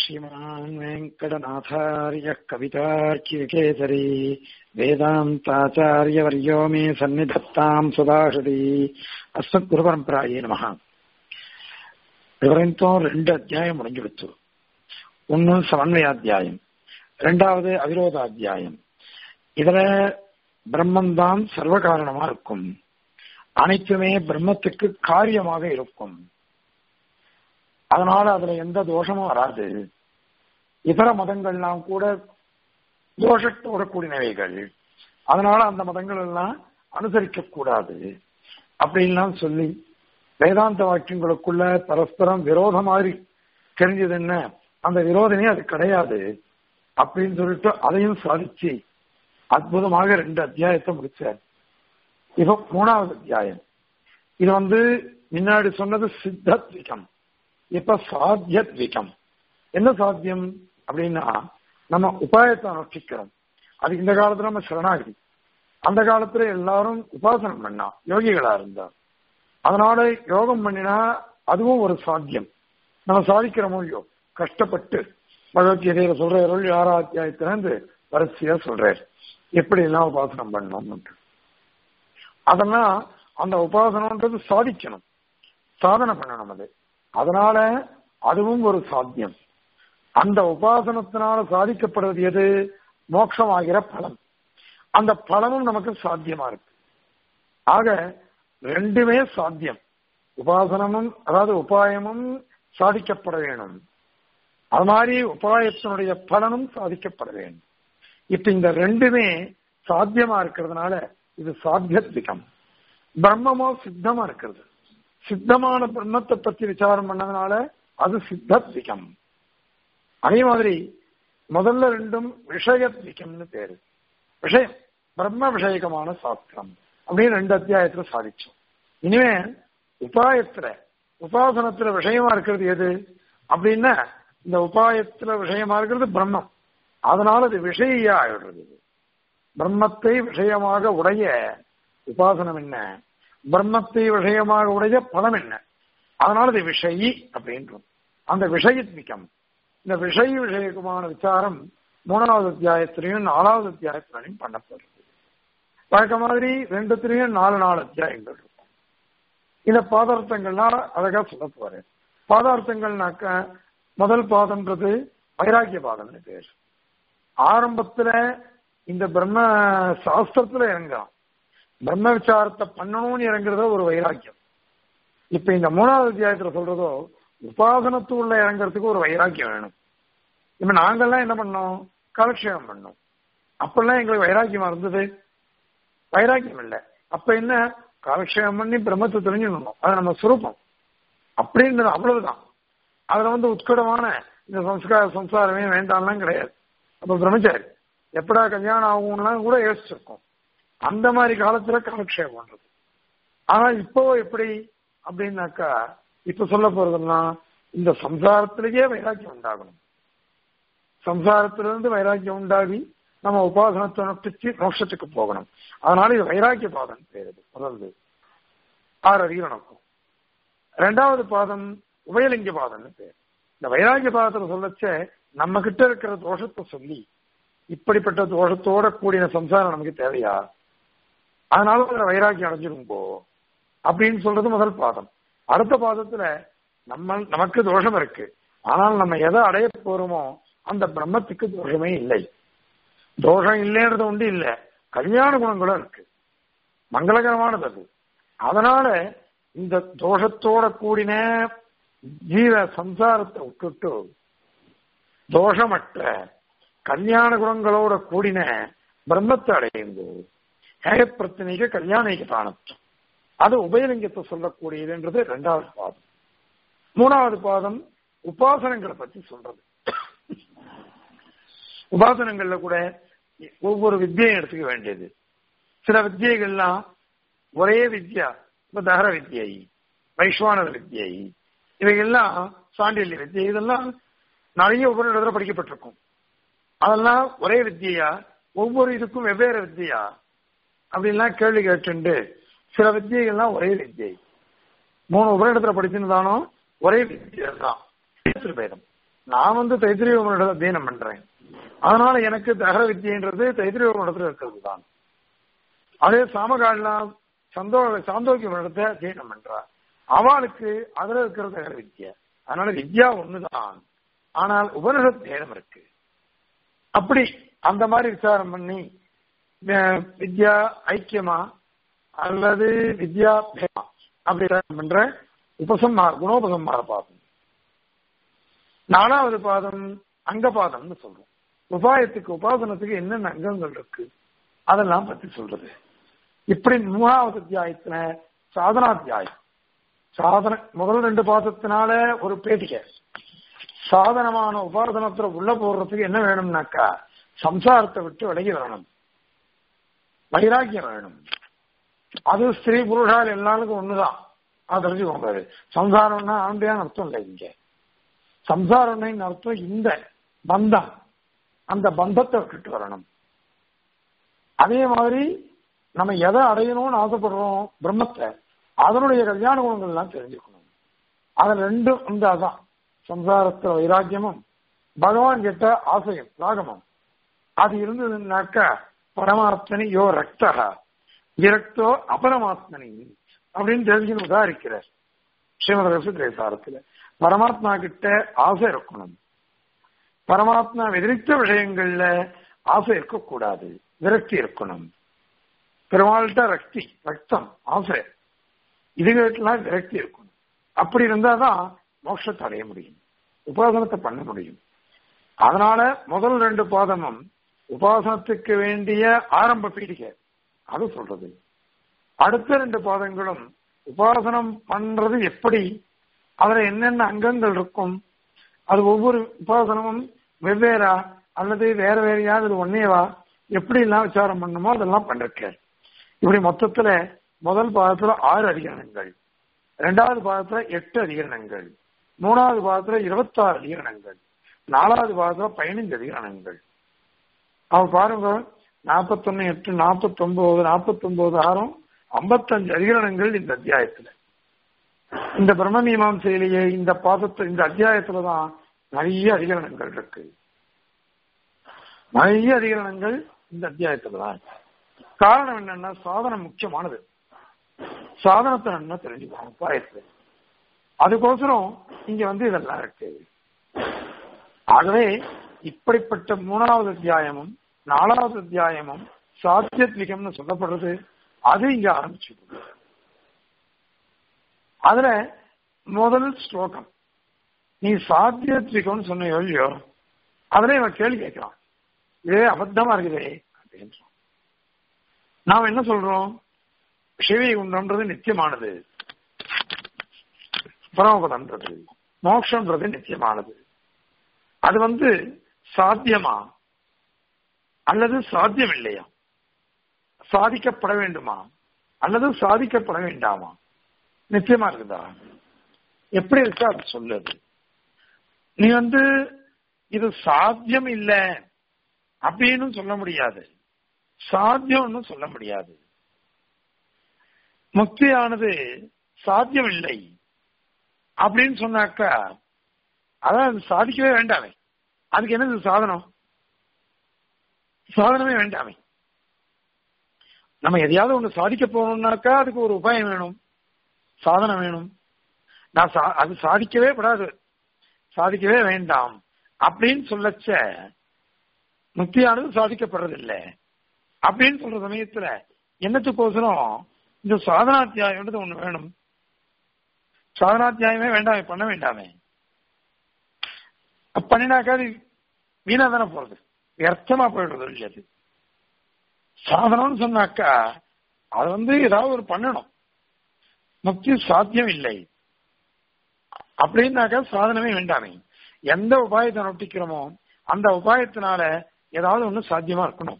श्रीमान् वेङ्कटनाथार्यः कवितार्किकेसरी वेदान्ताचार्यवर्यो मे सन्निधत्ताम् सुदाशति அஸ்மத்குருபரம்பராயே நமஹ இதுவரைக்கும் ரெண்டு அத்தியாயம் முடிஞ்சுடுத்து ஒன்னு சமன்வயாத்தியாயம் ரெண்டாவது அவிரோத அத்தியாயம் இதுல பிரம்மந்தான் சர்வ காரணமா இருக்கும் அனைத்துமே பிரம்மத்துக்கு காரியமாக இருக்கும் அதனால அதுல எந்த தோஷமும் வராது இதர மதங்கள்லாம் கூட தோஷத்தோட கூடினவைகள் அதனால அந்த மதங்கள் எல்லாம் அனுசரிக்க கூடாது அப்படின்லாம் சொல்லி வேதாந்த வாக்கியங்களுக்குள்ள பரஸ்பரம் விரோதம் மாதிரி தெரிஞ்சது என்ன அந்த விரோதமே அது கிடையாது அப்படின்னு சொல்லிட்டு அதையும் சாதிச்சு அற்புதமாக ரெண்டு அத்தியாயத்தை முடிச்சார் இப்போ மூணாவது அத்தியாயம் இது வந்து முன்னாடி சொன்னது சித்தத்விகம் இப்ப சாத்தியத்விகம் என்ன சாத்தியம் அப்படின்னா நம்ம உபாயத்தை அனுஷ்டிக்கிறோம் அது இந்த காலத்துல நம்ம சரணாகதி அந்த காலத்துல எல்லாரும் உபாசனம் பண்ணா யோகிகளா இருந்தா அதனால யோகம் பண்ணினா அதுவும் ஒரு சாத்தியம் நம்ம சாதிக்கிற மொழியோ கஷ்டப்பட்டு பகவத்கீதையில சொல்ற ஆறா அத்தியாயத்திலிருந்து வரிசையா சொல்றாரு எப்படி எல்லாம் உபாசனம் பண்ணணும் அதெல்லாம் அந்த உபாசனம்ன்றது சாதிக்கணும் சாதனை பண்ணணும் அது அதனால அதுவும் ஒரு சாத்தியம் அந்த உபாசனத்தினால சாதிக்கப்படுறது எது மோட்சமாகிற பலம் அந்த பலமும் நமக்கு சாத்தியமா இருக்கு ஆக ரெண்டுமே சாத்தியம் உபாசனமும் அதாவது உபாயமும் சாதிக்கப்பட வேணும் அது மாதிரி உபாயத்தினுடைய பலனும் சாதிக்கப்பட வேண்டும் இப்ப இந்த ரெண்டுமே சாத்தியமா இருக்கிறதுனால இது சாத்தியத்விகம் பிரம்மமோ சித்தமா இருக்கிறது சித்தமான பிரம்மத்தை பத்தி விசாரம் பண்ணதுனால அது சித்தத்விகம் அதே மாதிரி முதல்ல ரெண்டும் விஷயத்விகம்னு பேரு விஷயம் பிரம்ம விஷயகமான சாஸ்திரம் அப்படின்னு ரெண்டு அத்தியாயத்துல சாதிச்சோம் இனிமே உபாயத்துல உபாசனத்துல விஷயமா இருக்கிறது எது அப்படின்னா இந்த உபாயத்துல விஷயமா இருக்கிறது பிரம்மம் அதனால அது விஷயா ஆயிடுறது பிரம்மத்தை விஷயமாக உடைய உபாசனம் என்ன பிரம்மத்தை விஷயமாக உடைய பலம் என்ன அதனால இது விஷயி அப்படின்றோம் அந்த விஷயத்மிக்கம் இந்த விஷய விஷயக்குமான விசாரம் மூணாவது அத்தியாயத்திலையும் நாலாவது அத்தியாயத்திலையும் பண்ணப்படுறது வழக்க மாதிரி ரெண்டுத்திலையும் நாலு நாலு அத்தியாயங்கள் இருக்கும் இந்த பாதார்த்தங்கள்லாம் அழகா சொல்ல போறேன் பாதார்த்தங்கள்னாக்க முதல் பாதம்ன்றது வைராக்கிய பாதம்னு பேர் ஆரம்பத்துல இந்த பிரம்ம சாஸ்திரத்துல இறங்குறான் பிரம்ம விசாரத்தை பண்ணணும்னு இறங்குறதோ ஒரு வைராக்கியம் இப்ப இந்த மூணாவது அத்தியாயத்துல சொல்றதோ உபாசனத்துக்குள்ள இறங்குறதுக்கு ஒரு வைராக்கியம் வேணும் இப்ப நாங்கெல்லாம் என்ன பண்ணோம் காலக்ஷேபம் பண்ணோம் அப்பெல்லாம் எங்களுக்கு வைராக்கியமா இருந்தது வைராக்கியம் இல்லை அப்ப என்ன காலக்ஷேபம் பண்ணி பிரம்மத்தை தெரிஞ்சுக்கணும் அது நம்ம சுரூபம் அப்படின்றது அவ்வளவுதான் அதுல வந்து உட்கடமான இந்த சம்ஸ்கார சம்சாரமே வேண்டாம்லாம் கிடையாது அப்ப பிரம்மச்சாரி எப்படா கல்யாணம் ஆகும்லாம் கூட யோசிச்சிருக்கோம் அந்த மாதிரி காலத்துல காலக்ஷேபம் பண்றது ஆனா இப்போ எப்படி அப்படின்னாக்கா இப்ப சொல்ல போறதுன்னா இந்த சம்சாரத்திலேயே வைராக்கியம் உண்டாகணும் சம்சாரத்திலிருந்து வைராக்கியம் உண்டாகி நம்ம உபாசனத்தை நொட்டிச்சு மோட்சத்துக்கு போகணும் அதனால இது வைராக்கிய பாதம் பேரு முதல்ல ஆறு அறியணும் ரெண்டாவது பாதம் உபயலிங்க பாதம்னு பேர் இந்த வைராக்கிய பாதத்துல சொல்லச்ச நம்ம கிட்ட இருக்கிற தோஷத்தை சொல்லி இப்படிப்பட்ட தோஷத்தோட கூடின சம்சாரம் நமக்கு தேவையா அதனால அதுல வைராக்கியம் அடைஞ்சிடும் போ அப்படின்னு சொல்றது முதல் பாதம் அடுத்த பாதத்துல நம்ம நமக்கு தோஷம் இருக்கு ஆனால் நம்ம எதை அடைய போறோமோ அந்த பிரம்மத்துக்கு தோஷமே இல்லை தோஷம் இல்லைன்றது உண்டு இல்ல கல்யாண குணங்களும் இருக்கு மங்களகரமானது அது அதனால இந்த தோஷத்தோட கூடின ஜீவ சம்சாரத்தை விட்டுட்டு தோஷமற்ற கல்யாண குணங்களோட கூடின பிரம்மத்தை அடையும்போ ஏகப்பிரச்சனைக்கு கல்யாணிக்கு தானத்துவம் அது உபயலிங்கத்தை சொல்லக்கூடியதுன்றது ரெண்டாவது பாதம் மூணாவது பாதம் உபாசனங்களை பத்தி சொல்றது உபாசனங்கள்ல கூட ஒவ்வொரு வித்தியையும் எடுத்துக்க வேண்டியது சில வித்தியைகள்லாம் ஒரே வித்யா இப்ப தகர வித்தியை வைஸ்வானத வித்தியை இவைகள்லாம் சாண்டில்ய வித்தியை இதெல்லாம் நிறைய ஒவ்வொரு இடத்துல படிக்கப்பட்டிருக்கும் அதெல்லாம் ஒரே வித்தியா ஒவ்வொரு இதுக்கும் வெவ்வேறு வித்தியா அப்படின்லாம் கேள்வி கேட்டுண்டு சில வித்தியைகள்லாம் ஒரே வித்தியை மூணு உபரிடத்துல படிச்சிருந்தாலும் ஒரே வித்தியை தான் பேதம் நான் வந்து தைத்திரிய உபனிடத்தை அத்தியனம் பண்றேன் அதனால எனக்கு தகர வித்தியன்றது தைத்திரிய உபனிடத்துல இருக்கிறது தான் அதே சாமகாலாம் சந்தோ சாந்தோக்கிய உபனிடத்தை அத்தியனம் பண்றா அவளுக்கு அதுல இருக்கிறது தகர வித்தியை அதனால வித்யா ஒண்ணுதான் ஆனால் உபனிஷத் பேதம் இருக்கு அப்படி அந்த மாதிரி விசாரம் பண்ணி அஹ், வித்யா ஐக்கியமா அல்லது வித்யா பேதமா அப்படி விசாரம் பண்ற உபசம்மார குணோபசம்மார பாதம் நாலாவது பாதம் அங்கபாதம்னு சொல்றோம் உபாயத்துக்கு உபாசனத்துக்கு என்னென்ன அங்கங்கள் இருக்கு அதெல்லாம் பத்தி சொல்றது இப்படி மூணாவது அத்தியாயத்துல சாதனாத்தியாயம் சாதன முதல் ரெண்டு பாதத்தினால ஒரு பேட்டிகை சாதனமான உபாசனத்துல உள்ள போடுறதுக்கு என்ன வேணும்னாக்கா சம்சாரத்தை விட்டு விலகி வரணும் வைராக்கியம் வேணும் அது ஸ்திரீ புருஷால் எல்லாருக்கும் ஒண்ணுதான் அது தெரிஞ்சுக்கோங்க அது. சம்சாரம்னா ஆண்டையான அர்த்தம் இல்லை இங்க சம்சாரம்னு அர்த்தம் இந்த பந்தம் அந்த பந்தத்தை விட்டுட்டு வரணும் அதே மாதிரி நம்ம எதை அடையணும்னு ஆசைப்படுறோம் பிரம்மத்தை அதனுடைய கல்யாண குணங்கள் எல்லாம் தெரிஞ்சுக்கணும் அது ரெண்டும் வந்து அதான் சம்சாரத்துல வைராக்கியமும் பகவான் கிட்ட ஆசையும் ராகமும் அது இருந்ததுன்னாக்கா பரமாத்மனி யோ ரக்தகா விரக்தோ அபரமாத்மனி அப்படின்னு தெரிஞ்சுன்னு உதாரிக்கிறார் ஸ்ரீமத ரசத்திரேசாரத்துல பரமாத்மா கிட்ட ஆசை இருக்கணும் பரமாத்மா எதிர்த்த விஷயங்கள்ல ஆசை இருக்கக்கூடாது விரக்தி இருக்கணும் பெருமாள்கிட்ட ரக்தி ரக்தம் ஆசை இதுகளுக்கெல்லாம் விரக்தி இருக்கணும் அப்படி இருந்தாதான் மோட்சத்தை அடைய முடியும் உபாசனத்தை பண்ண முடியும் அதனால முதல் ரெண்டு பாதமும் உபாசனத்துக்கு வேண்டிய ஆரம்ப பீடிகை அது சொல்றது அடுத்த ரெண்டு பாதங்களும் உபாசனம் பண்றது எப்படி அதுல என்னென்ன அங்கங்கள் இருக்கும் அது ஒவ்வொரு உபாசனமும் வெவ்வேறா அல்லது வேற வேறையாவது இது ஒன்னேவா எப்படி எல்லாம் விசாரம் பண்ணுமோ அதெல்லாம் பண்ணிருக்கார் இப்படி மொத்தத்துல முதல் பாதத்துல ஆறு அதிகரணங்கள் இரண்டாவது பாதத்துல எட்டு அதிகரணங்கள் மூணாவது பாதத்துல இருபத்தாறு அதிகரணங்கள் நாலாவது பாதத்துல பதினஞ்சு அதிகரணங்கள் அவ பாருங்க நாற்பத்தொன்னு எட்டு நாற்பத்தொன்பது நாற்பத்தொன்பது ஆறும் ஐம்பத்தஞ்சு அதிகரணங்கள் இந்த அத்தியாயத்துல இந்த பிரம்ம மீமாசையிலேயே இந்த பாதத்தை இந்த அத்தியாயத்துலதான் நிறைய அதிகரணங்கள் இருக்கு நிறைய அதிகரணங்கள் இந்த அத்தியாயத்துல தான் இருக்கு. காரணம் என்னன்னா சாதனம் முக்கியமானது சாதனத்தை என்ன தெரிஞ்சுக்கணும் உபாயத்துல அதுக்கோசரம் இங்க வந்து இதெல்லாம் இருக்கு ஆகவே இப்படிப்பட்ட மூணாவது அத்தியாயமும் நாலாவது அத்தியாயமும் சாத்தியத்விகம்னு சொல்லப்படுறது அது இங்க ஆரம்பிச்சு அதுல முதல் ஸ்லோகம் நீ சாத்தியத்விகம்னு சொன்ன இல்லையோ அதுல இவன் கேள்வி கேட்கிறான் இதே அபத்தமா இருக்குதே அப்படின்னு நாம் என்ன சொல்றோம் சிவை குண்டம்ன்றது நித்தியமானது பரமபதம்ன்றது மோட்சம்ன்றது நித்தியமானது அது வந்து சாத்தியமா அல்லது சாத்தியம் இல்லையா சாதிக்கப்பட வேண்டுமா அல்லது சாதிக்கப்பட வேண்டாமா நிச்சயமா இருக்குதா எப்படி இருக்கா அது சொல்லுது நீ வந்து இது சாத்தியம் இல்லை அப்படின்னு சொல்ல முடியாது சாத்தியம்னு சொல்ல முடியாது முக்தியானது சாத்தியம் இல்லை அப்படின்னு சொன்னாக்கா அதான் அது சாதிக்கவே வேண்டாமே அதுக்கு என்னது சாதனம் சாதனமே வேண்டாமே நம்ம எதையாவது ஒண்ணு சாதிக்க போகணும்னாக்கா அதுக்கு ஒரு உபாயம் வேணும் சாதனம் வேணும் நான் சா- அது சாதிக்கவே படாது சாதிக்கவே வேண்டாம் அப்படின்னு சொல்லச்ச முக்தியானது சாதிக்கப்படுறதில்லை அப்படின்னு சொல்ற சமயத்துல என்னத்துக்கோசரம் இந்த சாதனாத்தியாயம்ன்றது ஒண்ணு வேணும் சாதனாத்தியாயமே வேண்டாமே பண்ண வேண்டாமே அப்ப பண்ணினாக்கா அது வீணா தானே போறது வியர்த்தமா போயிடுறது இல்லை அது சாதனம்னு சொன்னாக்கா அது வந்து ஏதாவது ஒரு பண்ணணும் முக்தி சாத்தியம் இல்லை அப்படின்னாக்கா சாதனமே வேண்டாமே எந்த உபாயத்தை நொட்டிக்கிறோமோ அந்த உபாயத்தினால ஏதாவது ஒண்ணு சாத்தியமா இருக்கணும்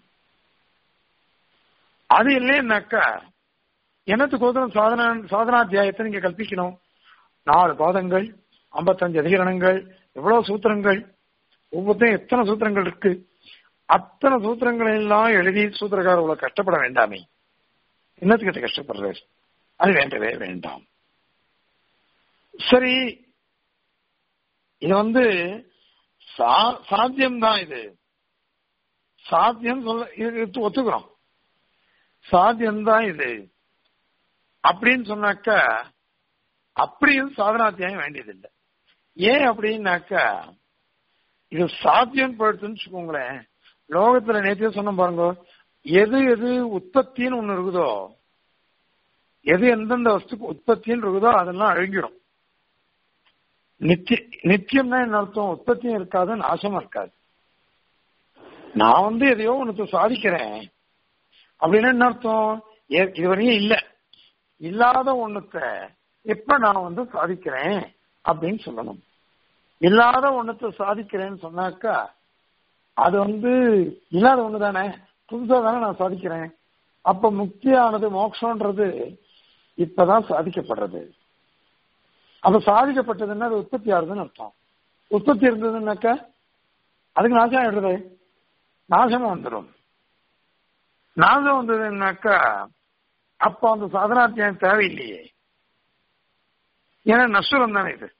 அது இல்லைன்னாக்கா என்னத்துக்கோசரம் சாதன சாதனாத்தியாயத்தை நீங்க கல்பிக்கணும் நாலு பாதங்கள் ஐம்பத்தஞ்சு அதிகரணங்கள் எவ்வளவு சூத்திரங்கள் ஒவ்வொருத்தையும் எத்தனை சூத்திரங்கள் இருக்கு அத்தனை சூத்திரங்களை எல்லாம் எழுதி சூத்திரக்காரர் இவ்வளவு கஷ்டப்பட வேண்டாமே என்னத்துக்கிட்ட கஷ்டப்படுறாரு அது வேண்டவே வேண்டாம் சரி இது வந்து சா- சாத்தியம்தான் இது சாத்தியம் சொல்ல இது இது ஒத்துக்கிறோம் சாத்தியம்தான் இது அப்படின்னு சொன்னாக்கா அப்படியும் சாதனாத்தியாயம் வேண்டியதில்லை ஏன் அப்படின்னாக்கா இது சாத்தியம் போயிடுச்சுன்னு வச்சுக்கோங்களேன் லோகத்துல நேற்றே சொன்ன பாருங்க எது எது உற்பத்தின்னு ஒண்ணு இருக்குதோ எது எந்தெந்த வஸ்துக்கு உற்பத்தின்னு இருக்குதோ அதெல்லாம் அழுங்கிடும் நித்திய நித்தியம்னா என்ன அர்த்தம் உற்பத்தியும் இருக்காது நாசமும் இருக்காது நான் வந்து எதையோ உனக்கு சாதிக்கிறேன் அப்படின்னா என்ன அர்த்தம் ஏ- இதுவரையும் இல்ல இல்லாத ஒண்ணுத்த எப்ப நான் வந்து சாதிக்கிறேன் அப்படின்னு சொல்லணும் இல்லாத ஒண்ணுத்த சாதிக்கிறேன்னு சொன்னாக்கா அது வந்து இல்லாத ஒண்ணு தானே புதுசா தானே நான் சாதிக்கிறேன் அப்ப முக்தியானது மோட்சம்ன்றது இப்பதான் சாதிக்கப்படுறது அப்ப சாதிக்கப்பட்டதுன்னா அது உற்பத்தி ஆகுதுன்னு அர்த்தம் உற்பத்தி இருந்ததுன்னாக்கா அதுக்கு நாசம் ஆயிடுறது நாசமும் வந்துடும் நாசம் வந்ததுன்னாக்கா அப்போ அந்த சாதனாத்தியம் தேவையில்லையே ஏன்னா நஷ்டம் தானே இது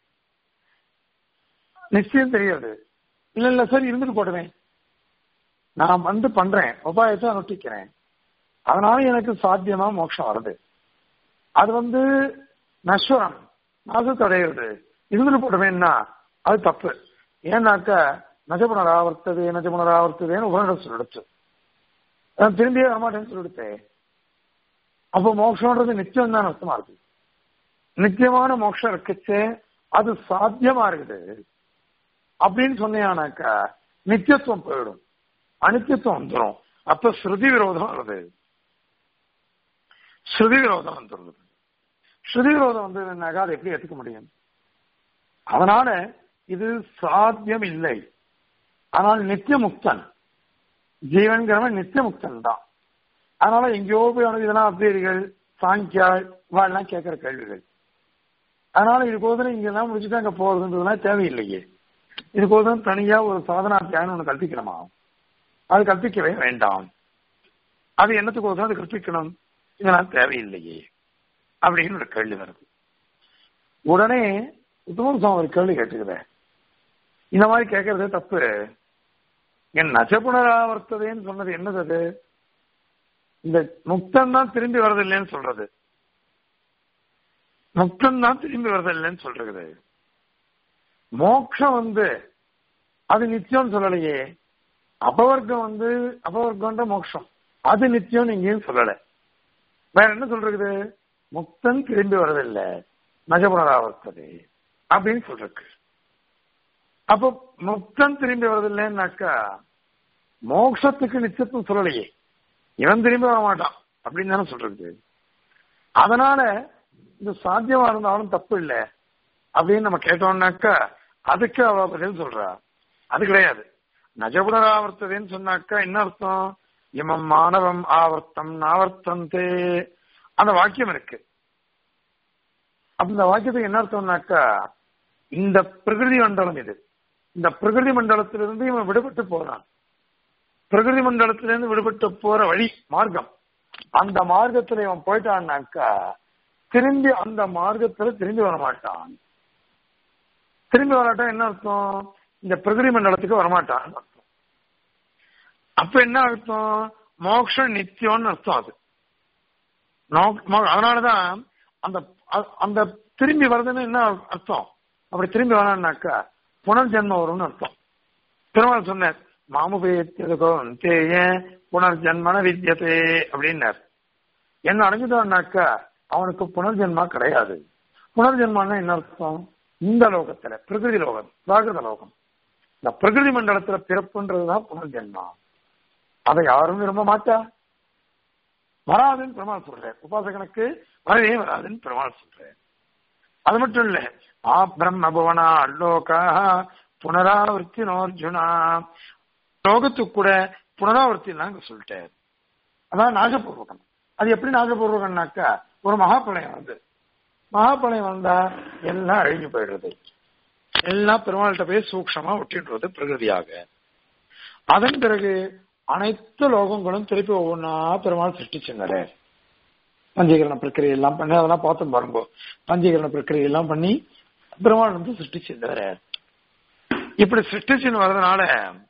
நிச்சயம் தெரியாது இல்ல இல்ல சரி இருந்துட்டு போடுவேன் நான் வந்து பண்றேன் உபாயத்தை அனுஷ்டிக்கிறேன் அதனால எனக்கு சாத்தியமா மோட்சம் வருது அது வந்து நஸ்வரம் நாசத்தை அடையிறது இருந்துட்டு போடுவேன்னா அது தப்பு ஏன்னாக்கா நஜபுனராவர்த்தது நஜபுனராவர்த்ததுன்னு உபநிடம் சொல்லிடுச்சு நான் திரும்பியே வரமாட்டேன்னு சொல்லிடுத்தேன் அப்போ மோட்சம்ன்றது நிச்சயம் தான் அர்த்தமா இருக்கு நித்தியமான மோட்சம் இருக்குச்சு அது சாத்தியமா இருக்குது அப்படின்னு சொன்னியானாக்கா நித்தியத்துவம் போயிடும் அனித்தியத்துவம் வந்துடும் அப்ப ஸ்ருதி விரோதம் வருது ஸ்ருதி விரோதம் வந்துடுது ஸ்ருதி விரோதம் வந்ததுனாக்கா அதை எப்படி ஏத்துக்க முடியும் அதனால இது சாத்தியம் இல்லை ஆனால் நித்திய முக்தன் ஜீவன்கிறவன் நித்திய முக்தன் தான் அதனால எங்கேயோ போய் அவனுக்கு இதெல்லாம் அத்வைதிகள் சாங்கியா இவாள்லாம் கேட்கிற கேள்விகள் அதனால இதுக்கோதரம் இங்கெல்லாம் முடிச்சுட்டு அங்க போறதுன்றதுலாம் தேவையில்லையே இதுக்கோதரம் தனியா ஒரு சாதனாத்தியாயம் ஒண்ணு கற்பிக்கணுமா அது கற்பிக்கவே வேண்டாம் அது என்னத்துக்கோசரம் அது கற்பிக்கணும் இதெல்லாம் தேவையில்லையே அப்படின்னு ஒரு கேள்வி வருது உடனே உத்தமன் ஒரு கேள்வி கேட்டுக்கிறேன் இந்த மாதிரி கேட்கறதே தப்பு என் நஜபுனராவர்த்ததேன்னு சொன்னது என்னது அது இந்த முக்தன் தான் திரும்பி வரதில்லைன்னு சொல்றது முக்தன் தான் திரும்பி வரதில்லைன்னு சொல்றது மோட்சம் வந்து அது நித்தியம் சொல்லலையே அபவர்க்கம் வந்து அபவர்க்கம்ன்ற மோட்சம் அது நித்தியம் நீங்க சொல்லல வேற என்ன சொல்றது முக்தன் திரும்பி வரதில்லை நஜபுனராவர்த்தது அப்படின்னு சொல்றது அப்போ முக்தன் திரும்பி வரதில்லைன்னாக்கா மோட்சத்துக்கு நிச்சயத்துவம் சொல்லலையே இவன் திரும்பி வர மாட்டான் அப்படின்னு தானே சொல்றது அதனால இது சாத்தியமா இருந்தாலும் தப்பு இல்லை அப்படின்னு நம்ம கேட்டோம்னாக்கா அதுக்கு அவ பதில் சொல்றா அது கிடையாது நஜபுனராவர்த்ததேன்னு சொன்னாக்கா என்ன அர்த்தம் இமம் மாணவம் ஆவர்த்தம் நாவர்த்தந்தே அந்த வாக்கியம் இருக்கு அந்த வாக்கியத்துக்கு என்ன அர்த்தம்னாக்கா இந்த பிரகிருதி மண்டலம் இது இந்த பிரகிருதி மண்டலத்திலிருந்து இவன் விடுபட்டு போறான் பிரகிருதி மண்டலத்திலிருந்து விடுபட்டு போற வழி மார்க்கம் அந்த மார்க்கத்துல இவன் போயிட்டான்னாக்கா திரும்பி அந்த மார்க்கத்துல திரும்பி வர மாட்டான் திரும்பி வராட்டா என்ன அர்த்தம் இந்த பிரகிருதி மண்டலத்துக்கு வரமாட்டான் அர்த்தம் அப்ப என்ன அர்த்தம் மோக்ஷம் நித்தியம்னு அர்த்தம் அது நோ- மோ- அதனாலதான் அந்த அ- அந்த திரும்பி வருதுன்னு என்ன அர்த்தம் அப்படி திரும்பி வரான்னாக்கா புனர்ஜென்மம் வரும்னு அர்த்தம் பெருமாள் சொன்னார் மாமுபேத்தியதுகோ தேய புனர்ஜென்மன வித்யதே அப்படின்னார் என்ன அடைஞ்சிட்டோம்னாக்கா அவனுக்கு புனர்ஜென்மா கிடையாது புனர்ஜென்மான்னா என்ன அர்த்தம் இந்த லோகத்துல பிரகிருதி லோகம் பிராகிருத லோகம் இந்த பிரகிருதி மண்டலத்துல பிறப்புன்றதுதான் புனர்ஜென்மா அதை யாரும் விரும்ப மாட்டா வராதுன்னு பெருமாள் சொல்றேன் உபாசகனுக்கு வரவே வராதுன்னு பெருமாள் சொல்றேன் அது மட்டும் இல்ல ஆ பிரம்ம புவனா அல்லோகா புனராவர்த்தி நோர்ஜுனா லோகத்துக்கு கூட புனராவர்த்தி அங்க சொல்லிட்டார் அதான் நாகபூர்வகம் அது எப்படி நாகபூர்வகம்னாக்கா ஒரு மகாபிரளயம் வந்து மகாபிரளயம் வந்தா எல்லாம் அழிஞ்சு போயிடுறது எல்லாம் பெருமாள்கிட்ட போய் சூக்ஷமா ஒட்டிடுறது பிரகிருதியாக அதன் பிறகு அனைத்து லோகங்களும் திருப்பி ஒவ்வொன்றா பெருமாள் சிருஷ்டிச்சுங்கிறாரு பஞ்சீகரண பிரக்கிரியை எல்லாம் பண்ணி அதெல்லாம் பார்த்தோம் பாருங்க பஞ்சீகரண பிரக்கிரியை எல்லாம் பண்ணி பெருமாள் வந்து சிருஷ்டிச்சிருந்தாரு இப்படி சிருஷ்டிச்சுன்னு வர்றதுனால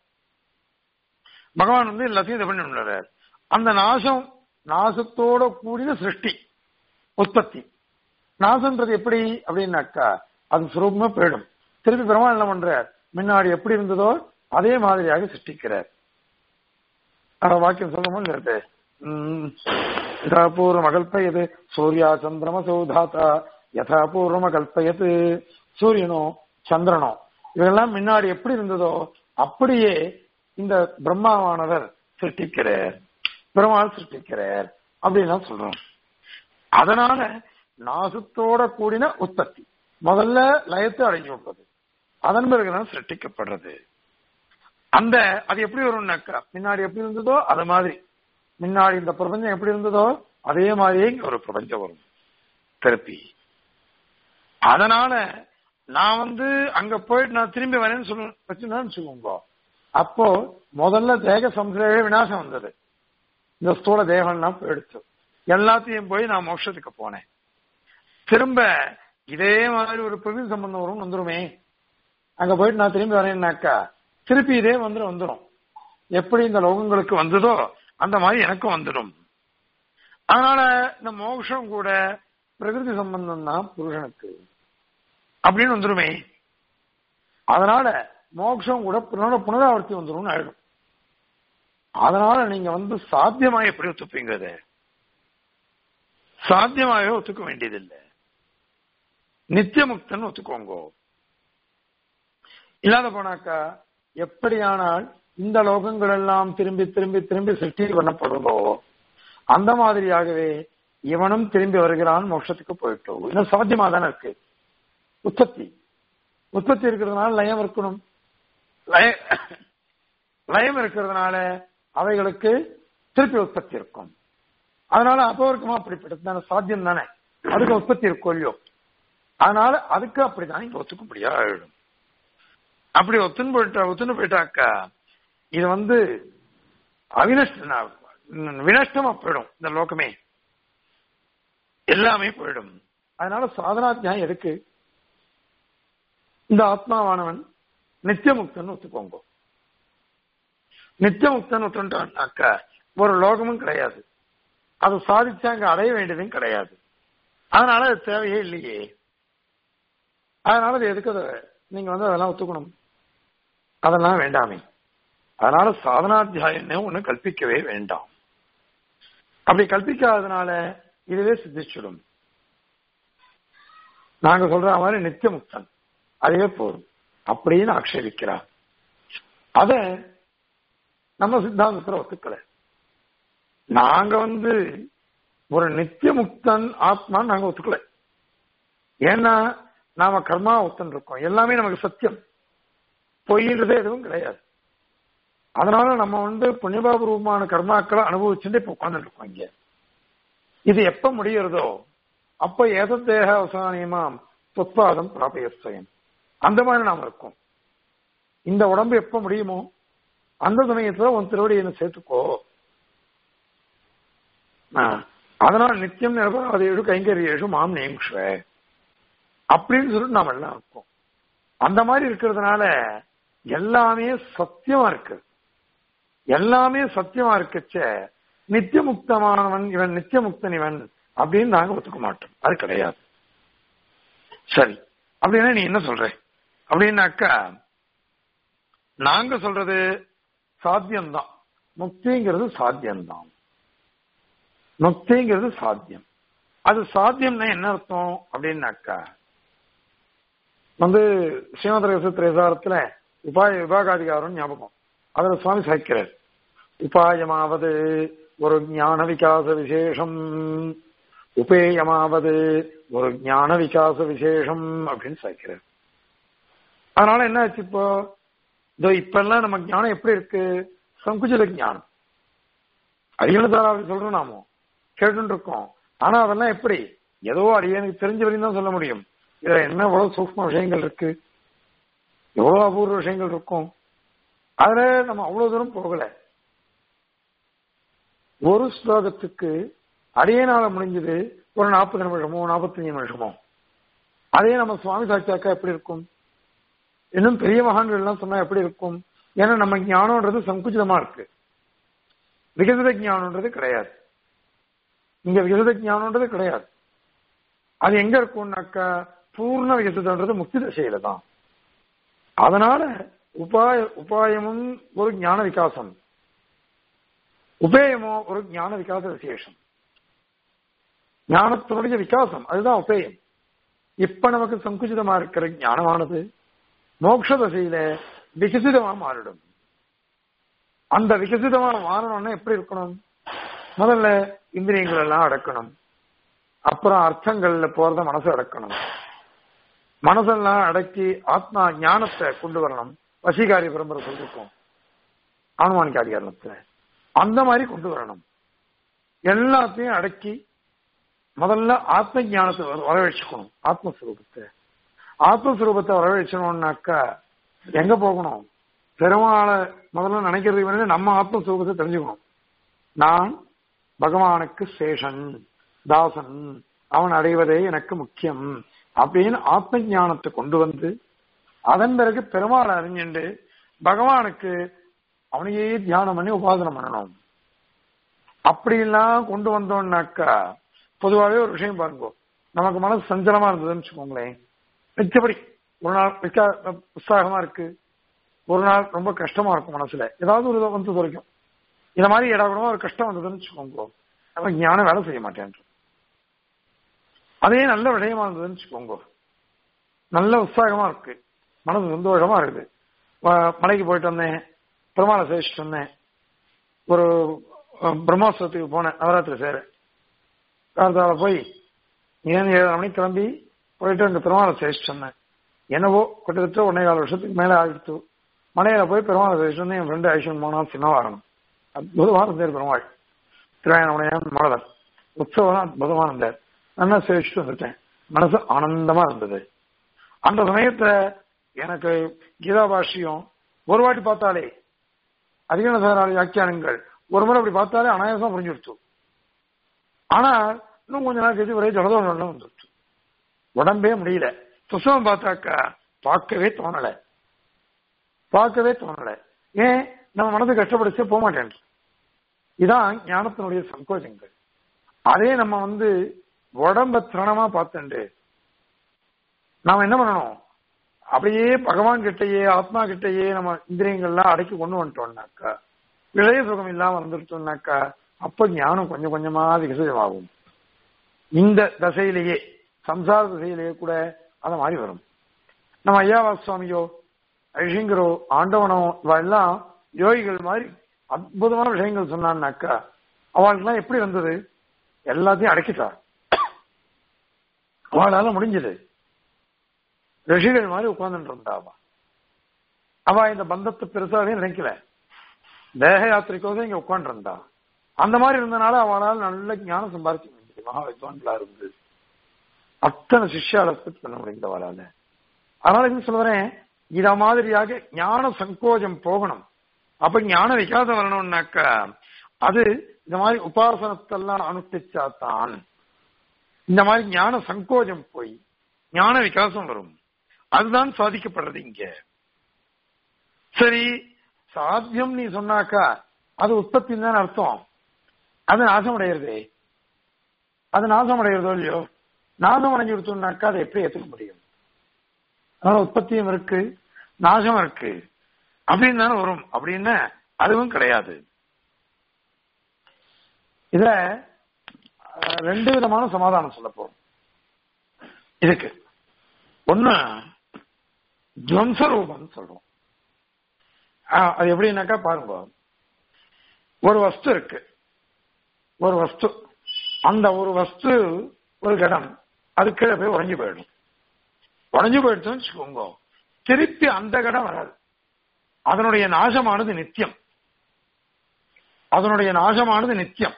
பகவான் வந்து எல்லாத்தையும் இது பண்ணி அந்த நாசம் நாசத்தோட கூடின சிருஷ்டி உற்பத்தி நாசம்ன்றது எப்படி அப்படின்னாக்கா அது சுரூபமா போயிடும் திருப்பி பெருமாள் என்ன பண்றார் முன்னாடி எப்படி இருந்ததோ அதே மாதிரியாக சிருஷ்டிக்கிறார் அந்த வாக்கியம் சொல்லணும் இருக்கு யதா பூர்வம் அகல்பயது சூர்யா சந்திரம சௌதாத்தா யதா பூர்வம் அகல்பயது சூரியனோ சந்திரனோ இதெல்லாம் முன்னாடி எப்படி இருந்ததோ அப்படியே இந்த பிரம்மாவானவர் சிருஷ்டிக்கிறார் பெருமாள் சிருஷ்டிக்கிறார் அப்படின்னு சொல்றோம் அதனால நாசத்தோட கூடின உற்பத்தி முதல்ல லயத்தை அடைஞ்சு விட்டது அதன் பிறகுதான் சிருஷ்டிக்கப்படுறது அந்த அது எப்படி வரும்னாக்கா முன்னாடி எப்படி இருந்ததோ அது மாதிரி முன்னாடி இந்த பிரபஞ்சம் எப்படி இருந்ததோ அதே மாதிரியே இங்க ஒரு பிரபஞ்சம் வரும் திருப்பி அதனால நான் வந்து அங்க போயிட்டு நான் திரும்பி வரேன்னு சொல்ல வச்சுன்னு வச்சுக்கோங்க அப்போ முதல்ல தேக சம்சேக விநாசம் வந்தது இந்த ஸ்தூல தேகம்லாம் போயிடுச்சு எல்லாத்தையும் போய் நான் மோட்சத்துக்கு போனேன் திரும்ப இதே மாதிரி ஒரு பிரகிருதி சம்பந்தம் வரும் வந்துருமே அங்க போயிட்டு நான் திரும்பி வரேன்னாக்கா திருப்பி இதே வந்துடும் வந்துடும் எப்படி இந்த லோகங்களுக்கு வந்ததோ அந்த மாதிரி எனக்கும் வந்துடும் அதனால இந்த மோட்சம் கூட பிரகிருதி சம்பந்தம் தான் புருஷனுக்கு அப்படின்னு வந்துருமே அதனால மோட்சம் கூட புனர புனராவர்த்தி வந்துடும் ஆயிடும் அதனால நீங்க வந்து சாத்தியமா எப்படி ஒத்துப்பீங்க அது சாத்தியமாகவே ஒத்துக்க வேண்டியதில்லை நித்தியமுக்தன் ஒத்துக்கோங்க இல்லாத போனாக்கா எப்படியானால் இந்த லோகங்கள் எல்லாம் திரும்பி திரும்பி திரும்பி சிருஷ்டி பண்ணப்படுதோ அந்த மாதிரியாகவே இவனும் திரும்பி வருகிறான் மோட்சத்துக்கு போயிட்டோம் இன்னும் சாத்தியமா தானே இருக்கு உற்பத்தி உற்பத்தி இருக்கிறதுனால லயம் இருக்கணும் லய லயம் இருக்கிறதுனால அவைகளுக்கு திருப்பி உற்பத்தி இருக்கும் அதனால அபவர்க்கமா அப்படிப்பட்டது தானே சாத்தியம் தானே அதுக்கு உற்பத்தி இருக்கும் இல்லையோ அதனால அதுக்கு அப்படிதான் இங்க ஒத்துக்க முடியாது ஆயிடும் அப்படி ஒத்துன்னு போயிட்டா ஒத்துன்னு போயிட்டாக்கா இது வந்து அவினஷ்ட வினஷ்டமா போயிடும் இந்த லோகமே எல்லாமே போயிடும் அதனால சாதனாத்தியாயம் எதுக்கு இந்த ஆத்மாவானவன் நித்தியமுக்தன் ஒத்துக்கோங்க நித்தியமுக்தன் ஒத்துட்டான்னாக்கா ஒரு லோகமும் கிடையாது அது சாதிச்சா அங்க அடைய வேண்டியதும் கிடையாது அதனால அது தேவையே இல்லையே அதனால அது எதுக்கு அதை நீங்க வந்து அதெல்லாம் ஒத்துக்கணும் அதெல்லாம் வேண்டாமே அதனால சாதனாத்தியாயம் ஒண்ணு கல்பிக்கவே வேண்டாம் அப்படி கல்பிக்காததுனால இதுவே சித்திச்சிடும் நாங்க சொல்ற மாதிரி நித்திய முக்தன் அதுவே போதும் அப்படின்னு ஆக்ஷேபிக்கிறார் அத நம்ம சித்தாந்தத்துல ஒத்துக்கல நாங்க வந்து ஒரு நித்திய முக்தன் ஆத்மான்னு நாங்க ஒத்துக்கல ஏன்னா நாம கர்மா ஒத்தன் இருக்கோம் எல்லாமே நமக்கு சத்தியம் பொய்ன்றதே எதுவும் கிடையாது அதனால நம்ம வந்து புண்ணியபாபூர்வமான கர்மாக்களை அனுபவிச்சுட்டு இப்ப உட்கார்ந்துட்டு இருக்கோம் இங்க இது எப்ப முடிகிறதோ அப்ப ஏதத்தேக அவசானியமாம் சொத்பாதம் பிராபயஸ்வயம் அந்த மாதிரி நாம இருக்கோம் இந்த உடம்பு எப்ப முடியுமோ அந்த சமயத்துல உன் திருவடி என்ன சேர்த்துக்கோ அதனால நித்தியம் நிரபராதேஷு கைங்கரியேஷு மாம் நேம்ஸ்வ அப்படின்னு சொல்லிட்டு நாம எல்லாம் இருக்கோம் அந்த மாதிரி இருக்கிறதுனால எல்லாமே சத்தியமா இருக்கு எல்லாமே சத்தியமா இருக்கச்ச நித்தியமுக்தமானவன் இவன் நித்தியமுக்தன் இவன் அப்படின்னு நாங்க ஒத்துக்க மாட்டோம் அது கிடையாது சரி அப்படின்னா நீ என்ன சொல்ற அப்படின்னாக்கா நாங்க சொல்றது சாத்தியம்தான் முக்திங்கிறது சாத்தியம்தான் முக்திங்கிறது சாத்தியம் அது சாத்தியம்னா என்ன அர்த்தம் அப்படின்னாக்கா வந்து ஸ்ரீமத ரகசிய திரேசாரத்துல உபாய விபாகாதிகாரம் ஞாபகம் அதுல சுவாமி சாய்க்கிறார் உபாயமாவது ஒரு ஞான விகாச விசேஷம் உபேயமாவது ஒரு ஞான விகாச விசேஷம் அப்படின்னு சாய்க்கிறார் அதனால என்ன ஆச்சு இப்போ இதோ இப்ப எல்லாம் நம்ம ஞானம் எப்படி இருக்கு சங்குஜல ஞானம் அரியணதாரா அப்படி சொல்றோம் நாமோ கேட்டு இருக்கோம் ஆனா அதெல்லாம் எப்படி ஏதோ அடியனுக்கு தெரிஞ்ச வரையும் தான் சொல்ல முடியும் இதுல என்ன எவ்வளவு சூக்ம விஷயங்கள் இருக்கு எவ்வளவு அபூர்வ விஷயங்கள் இருக்கும் அதுல நம்ம அவ்வளவு தூரம் போகல ஒரு ஸ்லோகத்துக்கு அடியனால முடிஞ்சது ஒரு நாற்பது நிமிஷமோ நாற்பத்தஞ்சு நிமிஷமோ அதே நம்ம சுவாமி சாட்சியாக்கா எப்படி இருக்கும் இன்னும் பெரிய மகான்கள் எல்லாம் சொன்னா எப்படி இருக்கும் ஏன்னா நம்ம ஞானம்ன்றது சங்குச்சிதமா இருக்கு விகசித ஞானம்ன்றது கிடையாது இங்க விகசித ஞானம்ன்றது கிடையாது அது எங்க இருக்கும்னாக்கா பூர்ண விகசிதன்றது முக்தி தசையில தான் அதனால உபாய உபாயமும் ஒரு ஞான விகாசம் உபேயமோ ஒரு ஞான விகாச விசேஷம் ஞானத்தினுடைய விகாசம் அதுதான் உபேயம் இப்ப நமக்கு சங்குச்சிதமா இருக்கிற ஞானமானது மோட்ச தசையில விகசிதமா மாறிடும் அந்த விகசிதமா மாறணும்னா எப்படி இருக்கணும் முதல்ல இந்திரியங்கள் எல்லாம் அடக்கணும் அப்புறம் அர்த்தங்கள்ல போறத மனசு அடக்கணும் மனசெல்லாம் அடக்கி ஆத்மா ஞானத்தை கொண்டு வரணும் வசீகாரி பரம்பரை சொல்லிருக்கோம் ஆனுமானிக்காதிகாரணத்துல அந்த மாதிரி கொண்டு வரணும் எல்லாத்தையும் அடக்கி முதல்ல ஆத்ம ஞானத்தை வரவழைச்சுக்கணும் ஆத்மஸ்வரூபத்தை ஆத்மஸ்வரூபத்தை வரவழைச்சணும்னாக்கா எங்க போகணும் பெருமாளை முதல்ல நினைக்கிறதுக்கு முன்னாடி நம்ம ஆத்மஸ்வரூபத்தை தெரிஞ்சுக்கணும் நான் பகவானுக்கு சேஷன் தாசன் அவன் அடைவதே எனக்கு முக்கியம் அப்படின்னு ஆத்ம ஞானத்தை கொண்டு வந்து அதன் பிறகு பெருமாள் அறிஞ்சுண்டு பகவானுக்கு அவனையே தியானம் பண்ணி உபாசனம் பண்ணணும் அப்படிலாம் கொண்டு வந்தோம்னாக்கா பொதுவாகவே ஒரு விஷயம் பாருங்க நமக்கு மனசு சஞ்சலமா இருந்ததுன்னு வச்சுக்கோங்களேன் மிச்சபடி ஒரு நாள் மிக்க உற்சாகமா இருக்கு ஒரு நாள் ரொம்ப கஷ்டமா இருக்கும் மனசுல ஏதாவது ஒரு வந்து துறைக்கும் இந்த மாதிரி இடக்கூடமா ஒரு கஷ்டம் வந்ததுன்னு வச்சுக்கோங்க நம்ம ஞானம் வேலை செய்ய மாட்டேன் அதே நல்ல விஷயமா இருந்ததுன்னு வச்சுக்கோங்க நல்ல உற்சாகமா இருக்கு மனசு சந்தோஷமா இருக்குது மலைக்கு போயிட்டு வந்தேன் பெருமாளை சேவிச்சுட்டு வந்தேன் ஒரு பிரம்மோத்சவத்துக்கு போனேன் நவராத்திரி சேர காலத்தால போய் ஏன் ஏழரை மணிக்கு கிளம்பி போயிட்டு அங்க பெருமாளை சேவிச்சுட்டு வந்தேன் என்னவோ கிட்டத்தட்ட ஒன்னே கால வருஷத்துக்கு மேல ஆகிடுத்து மலையில போய் பெருமாளை சேவிச்சுட்டு வந்து என் ஃப்ரெண்டு ஐஷன் போனா சின்னவாகணும் அற்புதமா இருந்தார் பெருமாள் திருவாயணமுடையான் மாடலர் உற்சவம் அற்புதமா இருந்தார் நல்லா சேவிச்சுட்டு வந்துட்டேன் மனசு ஆனந்தமா இருந்தது அந்த சமயத்துல எனக்கு கீதா பாஷ்யம் ஒரு வாட்டி பார்த்தாலே அதிகன சாராளி வியாக்கியானங்கள் ஒரு முறை அப்படி பார்த்தாலே அனாயாசம் புரிஞ்சுடுச்சு ஆனா இன்னும் கொஞ்ச நாள் கழிச்சு ஒரே ஜலதோஷம் வந்துடுச்சு உடம்பே முடியல புஸ்தகம் பார்த்தாக்கா பார்க்கவே தோணல பார்க்கவே தோணல ஏன் நம்ம மனது கஷ்டப்படுச்சு போக மாட்டேன் இதான் ஞானத்தினுடைய சங்கோச்சங்கள் அதே நம்ம வந்து உடம்ப திரணமா பார்த்துண்டு நாம என்ன பண்ணணும் அப்படியே பகவான் கிட்டயே ஆத்மா கிட்டயே நம்ம இந்திரியங்கள்லாம் அடக்கி கொண்டு வந்துட்டோம்னாக்கா இளைய சுகம் இல்லாம வந்துட்டோம்னாக்கா அப்ப ஞானம் கொஞ்சம் கொஞ்சமா விகசிதமாகும் இந்த தசையிலேயே சம்சார திசையிலேயே கூட அந்த மாதிரி வரும் நம்ம ஐயாவா சுவாமியோ ஐஷிங்கரோ ஆண்டவனோ இவெல்லாம் யோகிகள் மாதிரி அற்புதமான விஷயங்கள் சொன்னான்னாக்கா அவளுக்கெல்லாம் எப்படி வந்தது எல்லாத்தையும் அடக்கிட்டா அவளால முடிஞ்சது ரிஷிகள் மாதிரி உட்கார்ந்துட்டு இருந்தா அவ அவ இந்த பந்தத்தை பெருசாவே நினைக்கல தேக யாத்திரைக்கோதான் இங்க உட்கார்ந்து இருந்தா அந்த மாதிரி இருந்தனால அவளால் நல்ல ஞானம் சம்பாதிக்க முடிஞ்சது மகா வித்வான்களா இருந்து அத்தனை சிஷ்யால பண்ண முடியுது அவளால அதனால என்ன சொல்றேன் இத மாதிரியாக ஞான சங்கோஜம் போகணும் அப்ப ஞான விகாசம் வரணும்னாக்கா அது இந்த மாதிரி உபாசனத்தெல்லாம் அனுஷ்டிச்சாத்தான் இந்த மாதிரி ஞான சங்கோஜம் போய் ஞான விகாசம் வரும் அதுதான் சாதிக்கப்படுறது இங்க சரி சாத்தியம் நீ சொன்னாக்கா அது உற்பத்தி தான் அர்த்தம் அது நாசம் அடையிறதே அது நாசம் அடைகிறதோ இல்லையோ நாசம் அடைஞ்சு கொடுத்தோம்னாக்கா அதை எப்படி ஏற்றுக்க முடியும் அதனால உற்பத்தியும் இருக்கு நாசம் இருக்கு அப்படின்னு தானே வரும் அப்படின்னு அதுவும் கிடையாது இதுல ரெண்டு விதமான சமாதானம் சொல்ல போறோம் இதுக்கு ஒண்ணு துவம்சரூபம் சொல்றோம் அது எப்படின்னாக்கா பாருங்க ஒரு வஸ்து இருக்கு ஒரு வஸ்து அந்த ஒரு வஸ்து ஒரு கடம் அது கீழே போய் உடஞ்சு போயிடும் உடஞ்சு போயிடுச்சுன்னு வச்சுக்கோங்க திருப்பி அந்த கடம் வராது அதனுடைய நாசமானது நித்தியம் அதனுடைய நாசமானது நித்தியம்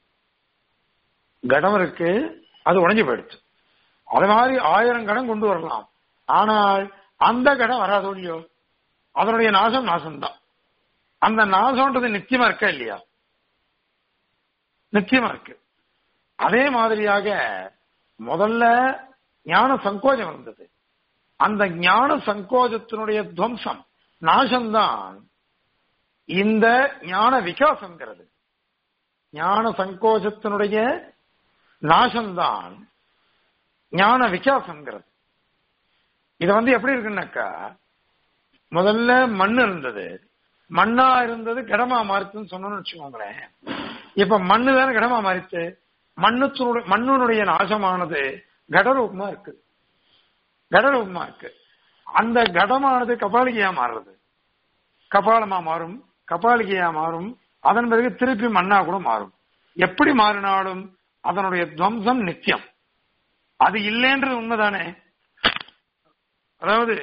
கடம் இருக்கு அது உடஞ்சு போயிடுச்சு அது மாதிரி ஆயிரம் கடம் கொண்டு வரலாம் ஆனால் அந்த கடம் வராது இல்லையோ அதனுடைய நாசம் நாசம்தான் அந்த நாசம்ன்றது நித்தியமா இருக்கா இல்லையா நிச்சயமா இருக்கு அதே மாதிரியாக முதல்ல ஞான சங்கோஜம் இருந்தது அந்த ஞான சங்கோஜத்தினுடைய துவம்சம் நாசம்தான் இந்த ஞான விகாசங்கிறது ஞான சங்கோஜத்தினுடைய நாசம்தான் ஞான விகாசங்கிறது இது வந்து எப்படி இருக்குன்னாக்கா முதல்ல மண் இருந்தது மண்ணா இருந்தது கடமா மாறிச்சுன்னு சொன்னோம்னு வச்சுக்கோங்களேன் இப்ப மண்ணு தானே கடமா மாறிச்சு மண்ணுத்தினுடைய மண்ணுனுடைய நாசமானது கடரூபமா இருக்கு கடரூபமா இருக்கு அந்த கடமானது கபாலிகையா மாறுறது கபாலமா மாறும் கபாலிகையா மாறும் அதன் பிறகு திருப்பி மண்ணா கூட மாறும் எப்படி மாறினாலும் அதனுடைய துவம்சம் நித்தியம் அது இல்லைன்றது உண்மைதானே அதாவது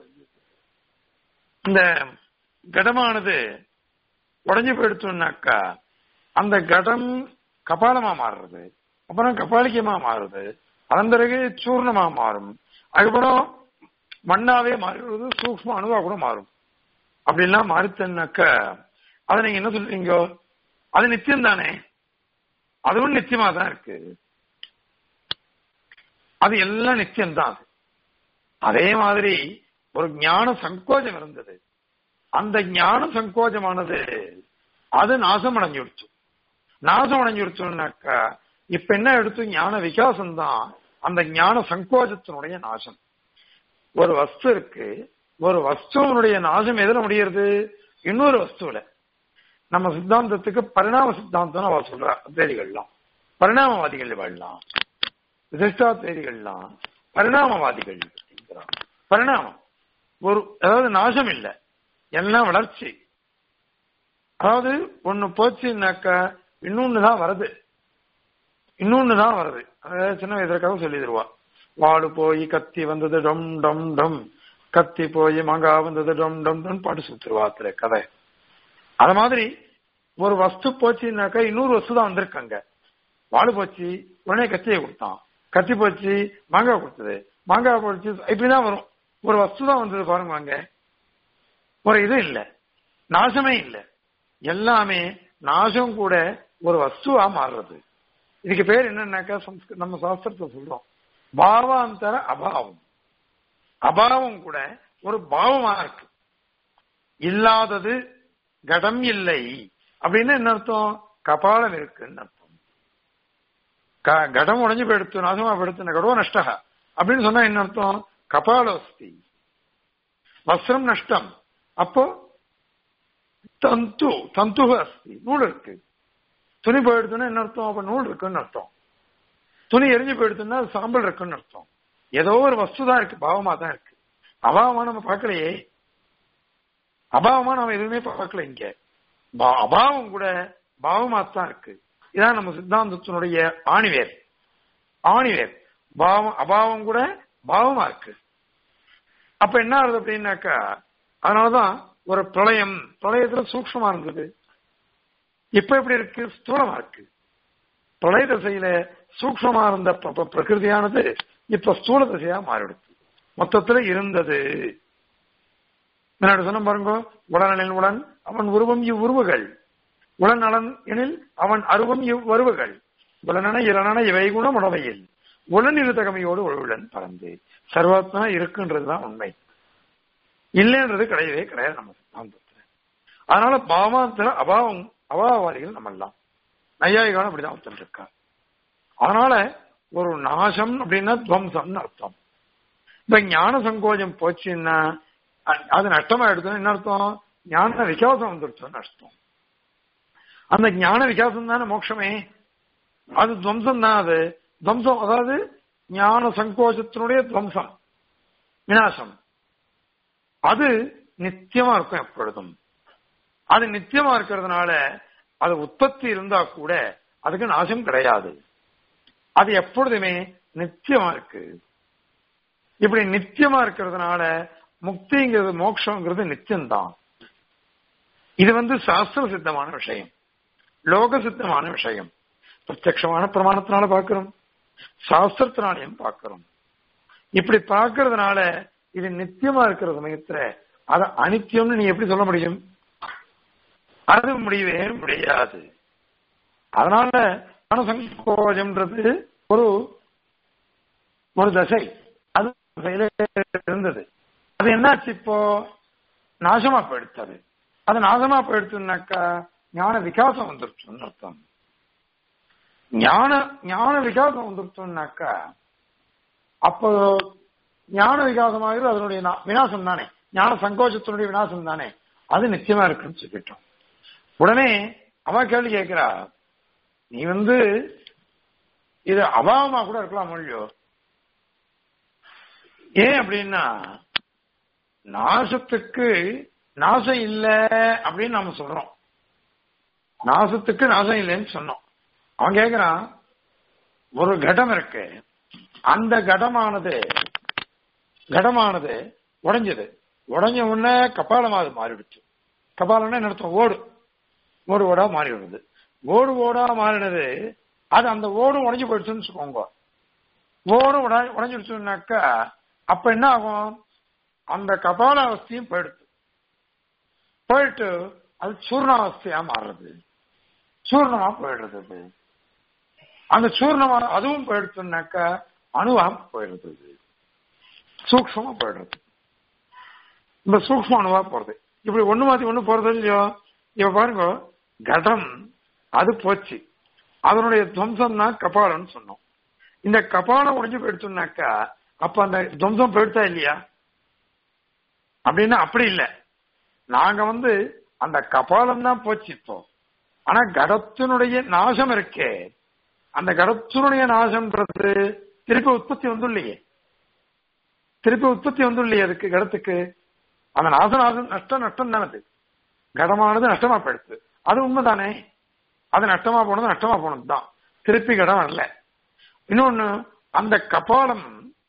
இந்த கடமானது உடஞ்சு போயிடுச்சோம்னாக்கா அந்த கடம் கபாலமா மாறுறது அப்புறம் கபாலிகமா மாறுது அதன் பிறகு சூர்ணமா மாறும் அதுக்கப்புறம் மண்ணாவே மாறுறது சூக்ம அணுவா கூட மாறும் அப்படிலாம் மாறித்தன்னாக்க அதை நீங்க என்ன சொல்றீங்க அது நித்தியம் தானே அதுவும் நித்தியமா தான் இருக்கு அது எல்லாம் நித்தியம் தான் அது அதே மாதிரி ஒரு ஞான சங்கோஜம் இருந்தது அந்த ஞான சங்கோஜமானது அது நாசம் அடைஞ்சுடுச்சு நாசம் அடைஞ்சுடுச்சுனாக்கா இப்ப என்ன எடுத்து ஞான விகாசம் தான் அந்த ஞான சங்கோஜத்தினுடைய நாசம் ஒரு வஸ்து இருக்கு ஒரு வஸ்துவனுடைய நாசம் எதுல முடியறது இன்னொரு வஸ்துவில நம்ம சித்தாந்தத்துக்கு பரிணாம சித்தாந்தம் அவ சொல்ற தேதிகள்லாம் பரிணாமவாதிகள் வாழலாம் விசிஷ்டா தேதிகள்லாம் பரிணாமவாதிகள் அப்படிங்கிறான் பரிணாமம் ஒரு அதாவது நாசம் இல்லை எல்லாம் வளர்ச்சி அதாவது ஒண்ணு போச்சுன்னாக்கா இன்னொன்னு தான் வருது இன்னொன்னு தான் வருது அதாவது சின்ன வயதுக்காக சொல்லி தருவா வாடு போய் கத்தி வந்தது டம் டம் டம் கத்தி போய் மங்கா வந்தது டம் டம் டம் பாட்டு சுத்துருவா அதுல கதை அது மாதிரி ஒரு வஸ்து போச்சுன்னாக்கா இன்னொரு வஸ்து தான் வந்திருக்காங்க வாடு போச்சு உடனே கத்தியை கொடுத்தான் கத்தி போச்சு மாங்காய் கொடுத்தது மாங்காய் போச்சு இப்படிதான் வரும் ஒரு வஸ்து தான் வந்தது பாருங்க வாங்க ஒரு இது இல்ல நாசமே இல்ல எல்லாமே நாசம் கூட ஒரு வஸ்துவா மாறுறது இதுக்கு பேர் என்னன்னாக்கா சம்ஸ்கிருத நம்ம சாஸ்திரத்தை சொல்றோம் பாவாந்தர அபாவம் அபாவம் கூட ஒரு பாவமா இருக்கு இல்லாதது கடம் இல்லை அப்படின்னு என்ன அர்த்தம் கபாலம் இருக்குன்னு அர்த்தம் கடம் உடஞ்சு போயிடுத்து நாசமா போயிடுத்து கடோ நஷ்ட அப்படின்னு சொன்னா என்ன அர்த்தம் கபாலோஸ்தி வஸ்திரம் நஷ்டம் அப்போ தந்து தந்து அஸ்தி நூல் இருக்கு துணி போயிடுதுன்னா என்ன அர்த்தம் அப்ப நூல் இருக்குன்னு அர்த்தம் துணி எரிஞ்சு போயிடுதுன்னா சாம்பல் இருக்குன்னு அர்த்தம் ஏதோ ஒரு வஸ்து தான் இருக்கு பாவமா தான் இருக்கு அபாவமா நம்ம பார்க்கலையே அபாவமா நம்ம எதுவுமே பார்க்கல இங்க அபாவம் கூட பாவமா தான் இருக்கு இதான் நம்ம சித்தாந்தத்தினுடைய ஆணிவேர் ஆணிவேர் பாவம் அபாவம் கூட பாவமா இருக்கு அப்ப என்ன ஆகுது அப்படின்னாக்கா அதனாலதான் ஒரு பிரளயம் பிரளயத்துல சூக்ஷமா இருந்தது இப்ப எப்படி இருக்கு ஸ்தூலமா இருக்கு பிரளய திசையில சூக்ஷமா இருந்த பிரகிருதியானது இப்ப ஸ்தூல திசையா மாறிடுச்சு மொத்தத்துல இருந்தது முன்னாடி சொன்ன பாருங்க உடனலின் உடன் அவன் உருவம் இவ்வுருவுகள் உடனலன் எனில் அவன் அருவம் இவ்வருவுகள் உடனன இரணன இவை குணம் உடமையில் உடன் இருதகமையோடு ஒழுவுடன் பறந்து சர்வாத்மா இருக்குன்றதுதான் உண்மை இல்லைன்றது கிடையவே கிடையாது நம்ம சித்தாந்தத்துல அதனால பாவாந்தர அபாவம் அபாவாதிகள் நம்ம எல்லாம் நையாயிகாலம் அப்படிதான் ஒருத்தர் இருக்கா அதனால ஒரு நாசம் அப்படின்னா துவம்சம்னு அர்த்தம் இப்ப ஞான சங்கோஜம் போச்சுன்னா அது நஷ்டமா எடுத்தோம் என்ன அர்த்தம் ஞான விகாசம் வந்துருச்சோன்னு அர்த்தம் அந்த ஞான விகாசம் தானே மோட்சமே அது துவம்சம் தான் அது துவம்சம் அதாவது ஞான சங்கோஜத்தினுடைய துவம்சம் விநாசம் அது நித்தியமா இருக்கும் எப்பொழுதும் அது நித்தியமா இருக்கிறதுனால அது உற்பத்தி இருந்தா கூட அதுக்கு நாசம் கிடையாது அது எப்பொழுதுமே நித்தியமா இருக்கு இப்படி நித்தியமா இருக்கிறதுனால முக்திங்கிறது மோட்சங்கிறது நித்தியம்தான் இது வந்து சாஸ்திர சித்தமான விஷயம் லோக சித்தமான விஷயம் பிரத்யமான பிரமாணத்தினால பார்க்கிறோம் சாஸ்திரத்தினாலையும் பார்க்கிறோம் இப்படி பார்க்கறதுனால இது நித்தியமா இருக்கிற சமயத்துல அது அனித்தியம்னு நீ எப்படி சொல்ல முடியும் அது முடியவே முடியாது அதனால மனசங்கோஜம்ன்றது ஒரு ஒரு தசை அது இருந்தது அது என்னாச்சு இப்போ நாசமா போயிடுச்சு அது அது நாசமா போயிடுச்சுன்னாக்கா ஞான விகாசம் வந்துருச்சுன்னு அர்த்தம் ஞான ஞான விகாசம் வந்துருச்சுன்னாக்கா அப்போ ஞான விகாசமாகிறது அதனுடைய நா- விநாசம் தானே ஞான சங்கோச்சத்தினுடைய விநாசம் தானே அது நிச்சயமா இருக்குன்னு சொல்லிட்டோம் உடனே அவ கேள்வி கேட்கிறா நீ வந்து இது அபாவமா கூட இருக்கலாம் மொழியோ ஏன் அப்படின்னா நாசத்துக்கு நாசம் இல்ல அப்படின்னு நாம சொல்றோம் நாசத்துக்கு நாசம் இல்லைன்னு சொன்னோம் அவன் கேக்குறான் ஒரு கடம் இருக்கு அந்த கடமானது கடமானது உடைஞ்சது உடைஞ்ச உடனே கபாலமா அது மாறிடுச்சு கபாலம்னா என்ன அர்த்தம் ஓடு ஓடு ஓடா மாறி விடுது ஓடு ஓடா மாறினது அது அந்த ஓடும் உடைஞ்சு போயிடுச்சுன்னு வச்சுக்கோங்க ஓடும் உட உடைஞ்சிடுச்சுன்னாக்கா அப்ப என்ன ஆகும் அந்த கபால அவஸ்தையும் போயிடுது போயிட்டு அது சூர்ணாவஸ்தையா மாறுறது சூர்ணமா போயிடுறது அது. அந்த சூர்ணமா அதுவும் போயிடுச்சுன்னாக்கா அணுவா போயிடுறது அது. சூக்ஷமா போயிடுறது இந்த சூக்ஷ்ம அணுவா போறது இப்படி ஒண்ணு மாத்தி ஒண்ணு போறது இல்லையோ இப்ப பாருங்க கடம் அது போச்சு அதனுடைய துவம்சம் தான் கபாலம்னு சொன்னோம் இந்த கபாலம் உடைஞ்சு போயிடுச்சுன்னாக்கா அப்ப அந்த துவம்சம் போயிடுச்சா இல்லையா அப்படின்னா அப்படி இல்லை நாங்க வந்து அந்த கபாலம் தான் போச்சு இப்போ ஆனா கடத்தினுடைய நாசம் இருக்கே அந்த கடத்தினுடைய நாசம்ன்றது திருப்பி உற்பத்தி வந்துள்ளையே திருப்பி உற்பத்தி வந்துள்ளையே அதுக்கு கடத்துக்கு அந்த நாச நாசம் நஷ்டம் நஷ்டம் தானே அது கடமானது நஷ்டமா போயிடுச்சு அது உண்மைதானே அது நஷ்டமா போனது நஷ்டமா போனது தான் திருப்பி கடம் வரல இன்னொன்னு அந்த கபாலம்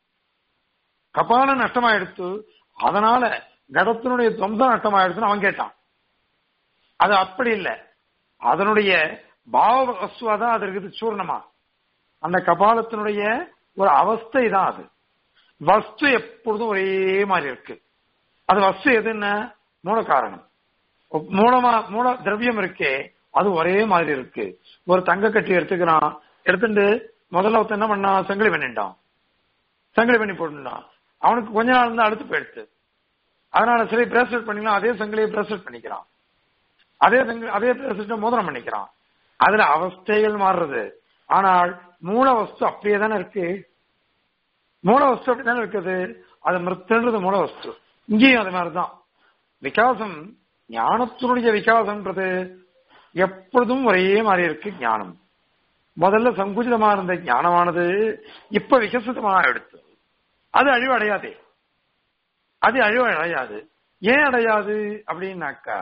கபாலம் நஷ்டமாயிடுத்து அதனால கடத்தினுடைய துவம்சம் நஷ்டமாயிடுச்சுன்னு அவன் கேட்டான் அது அப்படி இல்லை அதனுடைய பாவ வஸ்துவா தான் அது இருக்குது சூர்ணமா அந்த கபாலத்தினுடைய ஒரு அவஸ்தை தான் அது வஸ்து எப்பொழுதும் ஒரே மாதிரி இருக்கு அது வஸ்து எதுன்னா மூல காரணம் மூலமா மூல திரவியம் இருக்கே அது ஒரே மாதிரி இருக்கு ஒரு தங்க கட்டி எடுத்துக்கிறான் எடுத்துட்டு முதல்ல ஒருத்தன் என்ன பண்ணான் சங்கிலி பண்ணிட்டான் சங்கிலி பண்ணி போட்டுட்டான் அவனுக்கு கொஞ்ச நாள் இருந்தா அடுத்து போயிடுச்சு அதனால சரி பிரேஸ்லெட் பண்ணிக்கலாம் அதே சங்கிலியை பிரேஸ்லெட் பண்ணிக்கிறான் அதே சங்கிலி அதே பிரேஸ்லெட் மோதிரம் பண்ணிக்கிறான் அதுல அவஸ்தைகள் மாறுறது ஆனால் மூல வஸ்து அப்படியே தானே இருக்கு மூல வஸ்து அப்படித்தானே இருக்குது அது மிருத்துன்றது மூல வஸ்து இங்கேயும் அது மாதிரிதான் விகாசம் ஞானத்தினுடைய விகாசம்ன்றது எப்பொழுதும் ஒரே மாதிரி இருக்கு ஞானம் முதல்ல சங்குச்சிதமா இருந்த ஞானமானது இப்ப விகசிதமா எடுத்து அது அழிவு அடையாதே அது அழிவு அடையாது ஏன் அடையாது அப்படின்னாக்கா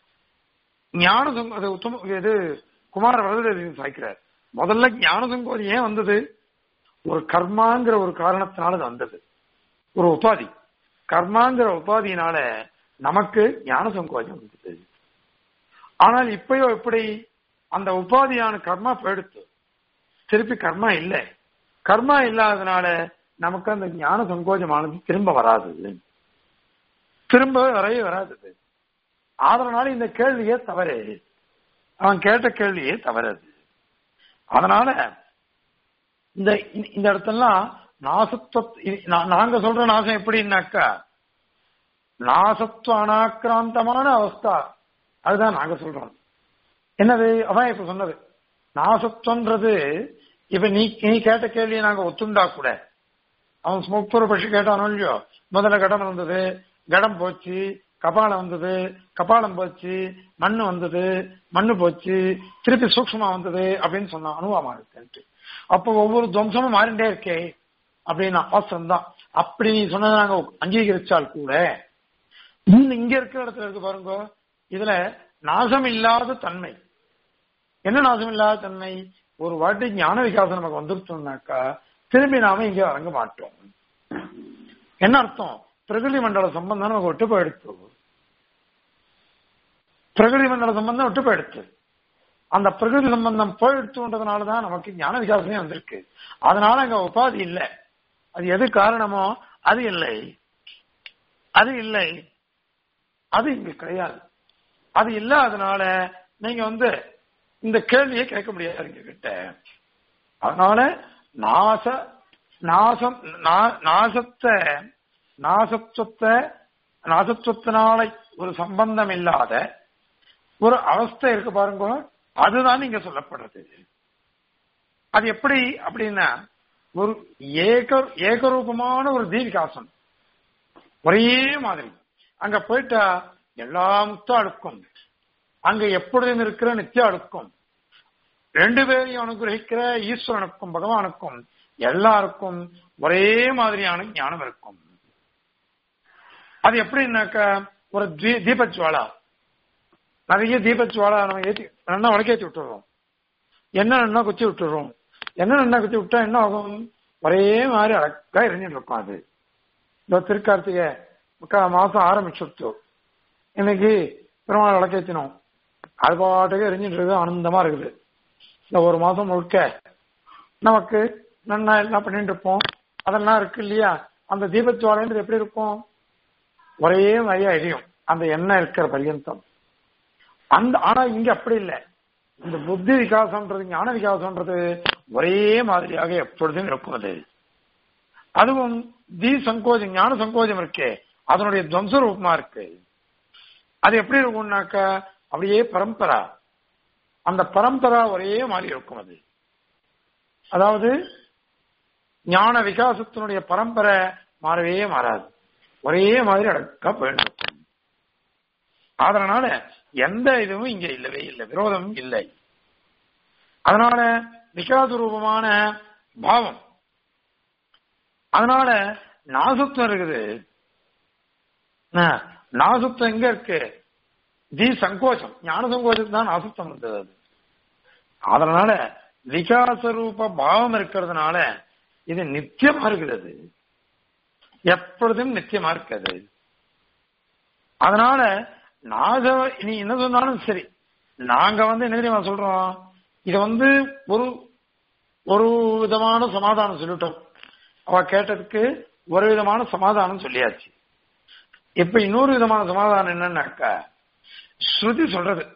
ஞான சங்க அது உத்தம இது குமார வரதேவி சாய்க்கிறார் முதல்ல ஞான சங்கோதி ஏன் வந்தது ஒரு கர்மாங்கிற ஒரு காரணத்தினால அது வந்தது ஒரு உபாதி கர்மாங்கிற உபாதியினால நமக்கு ஞான சங்கோஜம் வந்தது ஆனால் இப்பயோ எப்படி அந்த உபாதியான கர்மா போயிடுத்து திருப்பி கர்மா இல்லை கர்மா இல்லாதனால நமக்கு அந்த ஞான சங்கோஜமானது திரும்ப வராது திரும்ப வரவே வராது அதனால இந்த கேள்வியே தவறு அவன் கேட்ட கேள்வியே தவறது அதனால இந்த இந்த இடத்தெல்லாம் நாசத்துவ நாங்க சொல்ற நாசம் எப்படின்னாக்கா நாசத்துவ அனாக்கிராந்தமான அவஸ்தா அதுதான் நாங்க சொல்றோம் என்னது அவன் இப்ப சொன்னது நாசத்துவன்றது இப்ப நீ நீ கேட்ட கேள்வியை நாங்க ஒத்துண்டா கூட அவன் முப்பது பட்சி கேட்டானோ இல்லையோ முதல்ல கடம் வந்தது கடம் போச்சு கபாலம் வந்தது கபாலம் போச்சு மண்ணு வந்தது மண்ணு போச்சு திருப்பி சூக்ஷமா வந்தது அப்படின்னு சொன்னான் அனுபவமா இருக்கு அப்போ ஒவ்வொரு துவம்சமும் மாறிண்டே இருக்கே அப்படின்னு அவசரம் தான் அப்படி நீ சொன்னதை நாங்க அங்கீகரிச்சால் கூட இங்க இருக்கிற இடத்துல இருக்கு பாருங்க இதுல நாசம் இல்லாத தன்மை என்ன நாசம் இல்லாத தன்மை ஒரு வாட்டி ஞான விகாசம் நமக்கு வந்துருச்சோம்னாக்கா திரும்பி நாம இங்க இறங்க மாட்டோம் என்ன அர்த்தம் பிரகிருதி மண்டல சம்பந்தம் நமக்கு விட்டு போயிடுச்சு பிரகிருதி மண்டல சம்பந்தம் விட்டு போயிடுச்சு அந்த பிரகிருதி சம்பந்தம் போயிடுச்சுன்றதுனாலதான் நமக்கு ஞான விகாசமே வந்திருக்கு அதனால அங்க உபாதி இல்லை அது எது காரணமோ அது இல்லை அது இல்லை அது இங்க கிடையாது அது இல்லாதனால நீங்க வந்து இந்த கேள்வியை கேட்க முடியாது எங்க கிட்ட அதனால நாச நாசம் நா- நாசத்தை நாசத்துவத்தை நாசத்துவத்தினால ஒரு சம்பந்தம் இல்லாத ஒரு அவஸ்தை இருக்கு பாருங்க அதுதான் இங்க சொல்லப்படுறது அது எப்படி அப்படின்னா ஒரு ஏக ஏகரூபமான ஒரு தீவிகாசம் ஒரே மாதிரி அங்க போயிட்டா எல்லா முக்த அழுக்கும் அங்க எப்பொழுதும் இருக்கிற நித்திய அழுக்கும் ரெண்டு பேரையும் அனுகிரகிக்கிற ஈஸ்வரனுக்கும் பகவானுக்கும் எல்லாருக்கும் ஒரே மாதிரியான ஞானம் இருக்கும் அது எப்படின்னாக்க ஒரு தீ- தீபஜ்வாலா நிறைய தீபஜ்வாலா நம்ம ஏத்தி நல்லா உலகேத்தி விட்டுறோம் என்ன என்ன குச்சி விட்டுறோம் என்ன என்ன குச்சி விட்டா என்ன ஆகும் ஒரே மாதிரி அழகா எரிஞ்சிட்டு இருக்கும் அது இந்த திருக்கார்த்திகை முக்கா மாசம் ஆரம்பிச்சுட்டு இன்னைக்கு பெருமாள் விளக்கேத்தினோம் அது பாட்டுக்கு எரிஞ்சிட்டு இருக்கு ஆனந்தமா இருக்குது இந்த ஒரு மாசம் முழுக்க நமக்கு நன்னா எல்லாம் பண்ணிட்டு இருப்போம் அதெல்லாம் இருக்கு இல்லையா அந்த தீபஜ்வாலைன்றது எப்படி இருக்கும் ஒரே மாதிரியா எரியும் அந்த எண்ணெய் இருக்கிற பரியந்தம் அந்த ஆனா இங்க அப்படி இல்லை இந்த புத்தி விகாசம்ன்றது ஞான விகாசம்ன்றது ஒரே மாதிரியாக எப்பொழுதும் இருக்கும் அது அதுவும் தி சங்கோஜம் ஞான சங்கோஜம் இருக்கே அதனுடைய துவம்ச ரூபமா இருக்கு அது எப்படி இருக்கும்னாக்க அப்படியே பரம்பரா அந்த பரம்பரா ஒரே மாதிரி இருக்கும் அது அதாவது ஞான விகாசத்தினுடைய பரம்பரை மாறவே மாறாது ஒரே மாதிரி அடக்கா போயிட்டு இருக்கும் அதனால எந்த இதுவும் இங்க இல்லவே இல்லை விரோதமும் இல்லை அதனால விகாச ரூபமான பாவம் அதனால நாசுத்தம் இருக்குது ஆ, நாசுத்தம் எங்க இருக்கு தி சங்கோச்சம் ஞான சங்கோச்சம் தான் நாசுத்தம் இருந்தது அது அதனால விகாச ரூப பாவம் இருக்கிறதுனால இது நித்தியமா இருக்குது அது. எப்பொழுதும் நித்தியமா இருக்குது அதனால நாக நீ என்ன சொன்னாலும் சரி நாங்க வந்து என்ன தெரியுமா சொல்றோம் இத வந்து ஒரு ஒரு விதமான சமாதானம் சொல்லிட்டோம் அவ கேட்டதுக்கு ஒரு விதமான சமாதானம் சொல்லியாச்சு இப்ப இன்னொரு விதமான சமாதானம் என்னன்னாக்கா ஸ்ருதி சொல்றது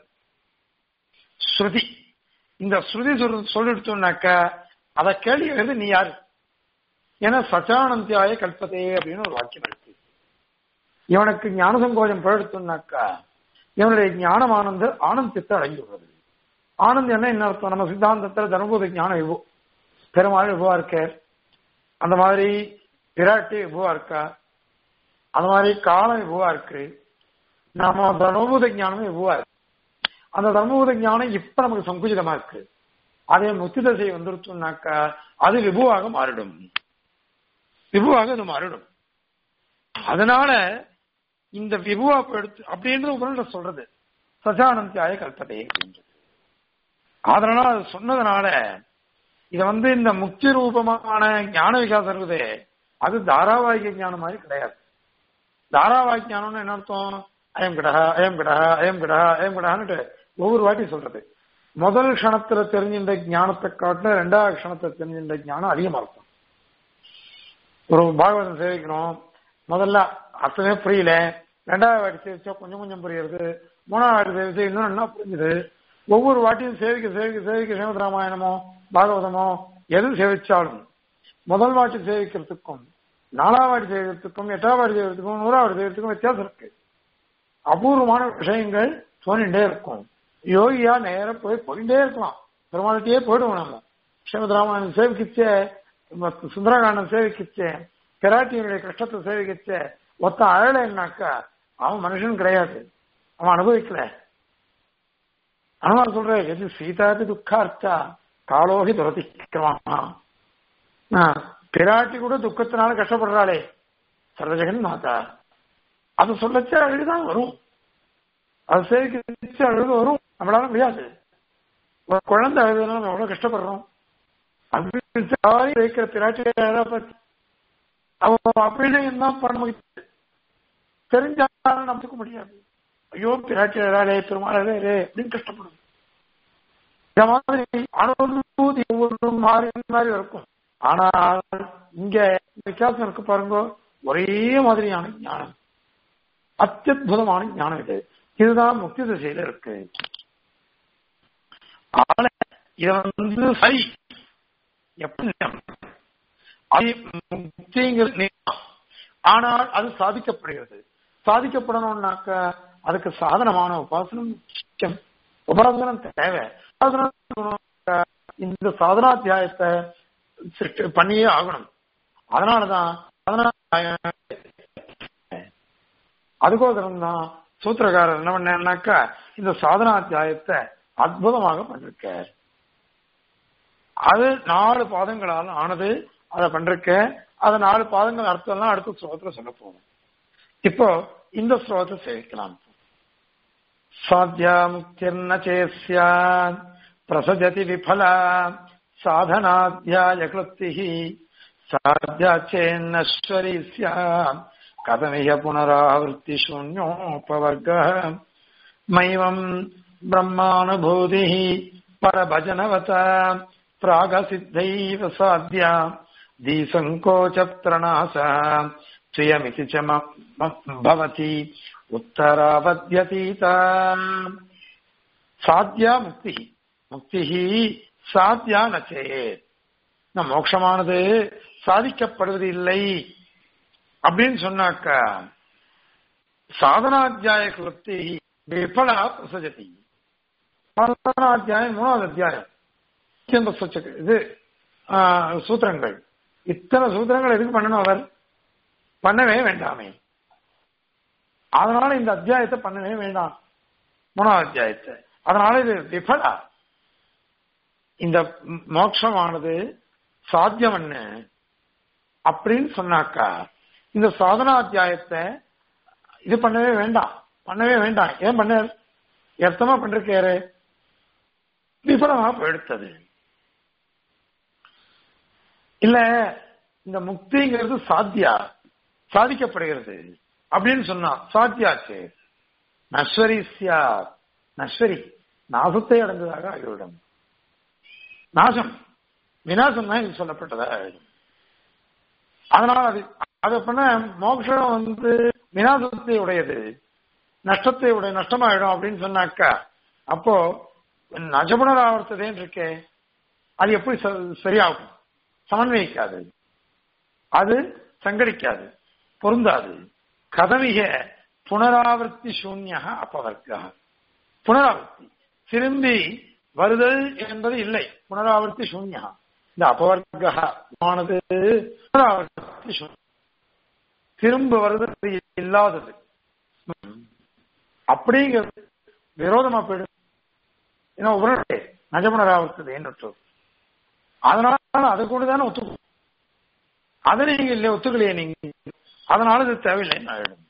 ஸ்ருதி இந்த ஸ்ருதி சொல்றது சொல்லிடுச்சோம்னாக்கா அதை கேள்வி கேட்கறது நீ யாரு ஏன்னா சச்சானந்தியாய கல்பதே அப்படின்னு ஒரு வாக்கியம் இருக்கு இவனுக்கு ஞான சங்கோஜம் பழுத்துனாக்கா இவனுடைய ஞானம் ஆனந்த ஆனந்தத்தை அடங்கி விடுறது ஆனந்தம் என்ன என்ன அர்த்தம் நம்ம சித்தாந்தத்துல தர்மபூத ஞானம் விபு பெருமாள் விபுவா இருக்க அந்த மாதிரி விராட்டி விபுவா இருக்கா அந்த மாதிரி காலம் விபுவா இருக்கு நம்ம தர்மபூத ஞானமும் விபுவா இருக்கு அந்த தர்மபூத ஞானம் இப்ப நமக்கு சங்குச்சிதமா இருக்கு அதே முத்தி தசை வந்துருச்சுனாக்கா அது விபுவாக மாறிடும் விபுவாக அது மாறிடும் அதனால இந்த விபுவா எடுத்து அப்படின்றது உபநிட சொல்றது சஜானந்தியாய கல்பதை அப்படின்றது அதனால அது சொன்னதுனால இத வந்து இந்த முக்தி ரூபமான ஞான விகாசம் இருக்குது அது தாராவாகிக ஞானம் மாதிரி கிடையாது தாராவாகிக ஞானம்னு என்ன அர்த்தம் அயம் கிடஹா அயம் கிடஹா அயம் கிடஹா அயம் கிடஹான்னுட்டு ஒவ்வொரு வாட்டி சொல்றது முதல் க்ஷணத்துல தெரிஞ்சின்ற ஞானத்தை காட்டில ரெண்டாவது க்ஷணத்தை தெரிஞ்சின்ற ஞானம் அதிகமா இருக்கும் ஒரு பாகவதம் சேவிக்கணும் முதல்ல அர்த்தமே புரியல ரெண்டாவது வாட்டி சேவிச்சா கொஞ்சம் கொஞ்சம் புரியுறது மூணாவது வாட்டி சேவிச்சா இன்னும் என்ன புரிஞ்சுது ஒவ்வொரு வாட்டியும் சேவிக்க சேவிக்க சேவிக்க ஸ்ரீமத் ராமாயணமோ பாகவதமோ எது சேவிச்சாலும் முதல் வாட்டி சேவிக்கிறதுக்கும் நாலாவது வாட்டி சேவிக்கிறதுக்கும் எட்டாவது வாட்டி சேவிக்கிறதுக்கும் நூறாவது வாட்டி சேவிக்கிறதுக்கும் வித்தியாசம் இருக்கு அபூர்வமான விஷயங்கள் தோணிண்டே இருக்கும் யோகியா நேர போய் போயிட்டே இருக்கலாம் பெருமாள்கிட்டயே போயிடுவோம் நம்ம ஸ்ரீமத் ராமாயணம் சேவிக்கிச்சே சுந்தரகாண்டம் சேவிக்கிச்சே பிராட்டியனுடைய கஷ்டத்தை சேவிக்கிச்சே ஒத்த அழலைன்னாக்கா அவன் மனுஷன் கிடையாது அவன் அனுபவிக்கல அனுமான் சொல்ற எது சீதாதி துக்கார்த்தா காலோகி துரதிக்கிரமா பிராட்டி கூட துக்கத்தினால கஷ்டப்படுறாளே சர்வஜகன் மாதா அது சொல்லச்ச அழுதுதான் வரும் அது சேவிக்க அழுது வரும் நம்மளால முடியாது ஒரு குழந்தை அழுதுனா நம்ம எவ்வளவு கஷ்டப்படுறோம் வைக்கிற பிராட்டி அவன் அப்படின்னு என்ன பண்ண முடியாது தெரிஞ்சாலும் நமக்கு முடியாது ஐயோ பிராட்டி அழாலே பெருமாள் அழாலே அப்படின்னு கஷ்டப்படும் இந்த மாதிரி அனுபூதி ஒவ்வொன்றும் மாறி மாறி இருக்கும் ஆனால் இங்க வித்தியாசம் இருக்கு பாருங்க ஒரே மாதிரியான ஞானம் அத்தியுதமான ஞானம் இது இதுதான் முக்தி திசையில இருக்கு ஆனா இத வந்து சரி எப்படி அது முக்திங்கிறது நீக்கம். ஆனால் அது சாதிக்கப்படுகிறது சாதிக்கப்படணும்னாக்க அதுக்கு சாதனமான உபாசனம் முக்கியம் உபாசனம் தேவை உபாசனம் இந்த சாதனாத்தியாயத்தை சிட்டு- பண்ணியே ஆகணும் அதனாலதான் சாதனாத்தியாயம் அதுக்கோசரம் தான் சூத்திரக்காரர் என்ன பண்ணாக்கா இந்த சாதனாத்தியாயத்தை அற்புதமாக பண்ணிருக்கார் அது நாலு பாதங்களால் ஆனது அதை பண்றக்க அது நாலு பாதங்கள் அர்த்தம்லாம் அடுத்த ஸ்லோகத்துல சொல்ல போகும் இப்போ இந்த ஸ்லோகத்தை சேவிக்கலாம் சாத்தியா முக்திர்ன சேஸ்யான் பிரசஜதி விபலா சாதனாத்தியாய கிருத்திஹி சாத்தியா சேன்னஸ்வரி ஸ்யாம் கதமிய புனராவர்த்தி சூன்யோபவர்க மைவம் பிரம்மானுபூதி பரபஜனவத प्रागसिद्धैव साध्या धीसङ्कोचत्रणासा त्रियमिति च म- म- भवति उत्तरावद्यतीता சாத்தியா முக்தி முக்தி சாத்தியா நச்சே நம் மோட்சமானது சாதிக்கப்படுவது இல்லை அப்படின்னு சொன்னாக்க சாதனாத்தியாய கிருப்தி விபலா பிரசஜதி சாதனாத்தியாயம் மூணாவது அத்தியாயம் நித்தியந்த சொச்சக்கு இது ஆ, சூத்திரங்கள் இத்தனை சூத்திரங்கள் எதுக்கு பண்ணணும் அவர் பண்ணவே வேண்டாமே அதனால இந்த அத்தியாயத்தை பண்ணவே வேண்டாம் மூணாவது அத்தியாயத்தை அதனால இது விபலா இந்த ம்- மோட்சமானது சாத்தியம் என்ன அப்படின்னு சொன்னாக்கா இந்த சாதனாத்தியாயத்தை இது பண்ணவே வேண்டாம் பண்ணவே வேண்டாம் ஏன் பண்ண எத்தமா பண்றாரு விபலமா போயிடுத்தது இல்ல இந்த முக்திங்கிறது சாத்தியா சாதிக்கப்படுகிறது அப்படின்னு சொன்னா சாத்தியாச்சு நஸ்வரி சியா நஸ்வரி நாசத்தை அடைந்ததாக ஆகிவிடும் நாசம் விநாசம் தான் இது சொல்லப்பட்டதாக ஆகிடும் அதனால அது அதை பண்ண மோட்சம் வந்து விநாசத்தை உடையது நஷ்டத்தை உடைய நஷ்டமாயிடும் அப்படின்னு சொன்னாக்கா அப்போ நஜபுணராவர்த்ததேன்னு இருக்கே அது எப்படி ச- சரியாகும் சமன்வயிக்காது அது சங்கடிக்காது பொருந்தாது கதவிக புனராவர்த்தி சூன்யா அப்பவர்க்கா புனராவர்த்தி திரும்பி வருதல் என்பது இல்லை புனராவர்த்தி சூன்யா இந்த அபவர்க்கமானது புனராவர்த்தி சூன்யம். திரும்ப வருதல் இல்லாதது அப்படிங்கிறது விரோதமா போயிடும் ஏன்னா உடனே நஜபுனராவர்த்தது என்று அதனால அதை கூட தானே ஒத்துக்கும் அதை நீங்க இல்லையா ஒத்துக்கலையே நீங்க அதனால இது தேவையில்லைன்னு ஆயிடும்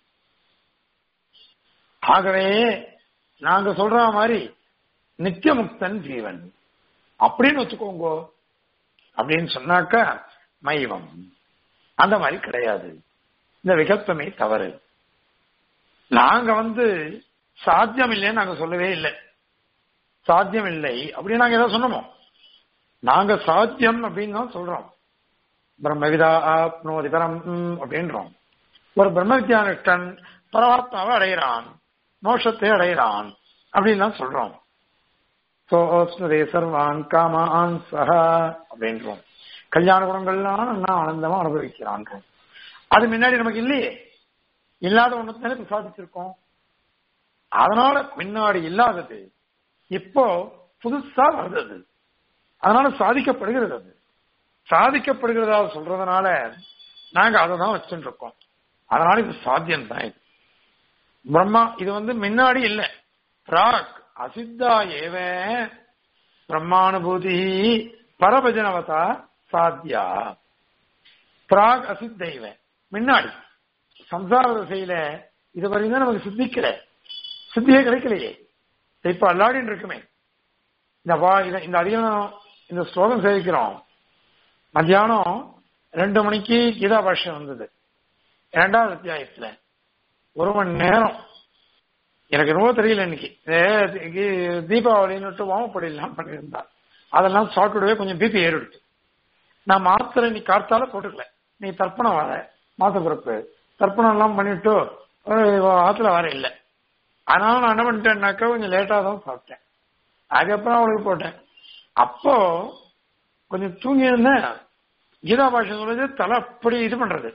ஆகவே நாங்க சொல்ற மாதிரி நித்தியமுக்தன் ஜீவன் அப்படின்னு ஒத்துக்கோங்க அப்படின்னு சொன்னாக்கா மைவம் அந்த மாதிரி கிடையாது இந்த விகல்பமே தவறு நாங்க வந்து சாத்தியம் இல்லைன்னு நாங்க சொல்லவே இல்லை சாத்தியம் இல்லை அப்படின்னு நாங்க ஏதாவது சொன்னோமோ நாங்க சாத்தியம் அப்படின்னு தான் சொல்றோம் பிரம்மவிதா ஆப்னோதி பரம் ம், அப்படின்றோம் ஒரு பிரம்ம வித்யானிஷ்டன் பரமாத்மாவை அடைகிறான் மோட்சத்தை அடைகிறான் அப்படின்னு தான் சொல்றோம் சோஸ்னதே சர்வான் காமான் சஹா அப்படின்றோம் கல்யாண குணங்கள்லாம் நான் ஆனந்தமா அனுபவிக்கிறான்றோம் அது முன்னாடி நமக்கு இல்லையே இல்லாத ஒண்ணு தானே இப்ப சாதிச்சிருக்கோம் அதனால முன்னாடி இல்லாதது இப்போ புதுசா வருது அதனால சாதிக்கப்படுகிறது அது சாதிக்கப்படுகிறதா சொல்றதுனால நாங்க அதை தான் வச்சுட்டு இருக்கோம் அதனால இது சாத்தியம் தான் இது பிரம்மா இது வந்து முன்னாடி இல்ல பிராக் அசித்தா ஏவ பிரம்மானுபூதி பரபஜனவதா சாத்தியா பிராக் அசித்தைவ முன்னாடி சம்சார திசையில இதுவரையும் தான் நமக்கு சித்திக்கல சித்தியே கிடைக்கலையே இப்ப அல்லாடின்னு இருக்குமே இந்த வா இத- இந்த அதிகாரம் இந்த ஸ்லோகம் சேவிக்கிறோம் மத்தியானம் ரெண்டு மணிக்கு கீதா பாஷ்யம் வந்தது இரண்டாவது அத்தியாயத்துல ஒரு மணி நேரம் எனக்கு ரொம்ப தெரியல இன்னைக்கு ஏ, கீ- தீபாவளின்னு வாமப்படியெல்லாம் பண்ணியிருந்தா அதெல்லாம் சாப்பிட்டுடவே கொஞ்சம் பிபி ஏறிடுச்சு நான் மாத்திரை நீ காத்தால போட்டுக்கல நீ தர்ப்பணம் வர மாச பிறப்பு தர்ப்பணம் எல்லாம் பண்ணிட்டு அஹ், ஆத்துல வர இல்லை அதனால நான் என்ன பண்ணிட்டேன்னாக்கா கொஞ்சம் லேட்டா தான் சாப்பிட்டேன் அதுக்கப்புறம் அவளுக்கு போட்டேன் அப்போ கொஞ்சம் தூங்கி இருந்தேன் கீதா பாஷம் சொல்றது தலை அப்படி இது பண்றது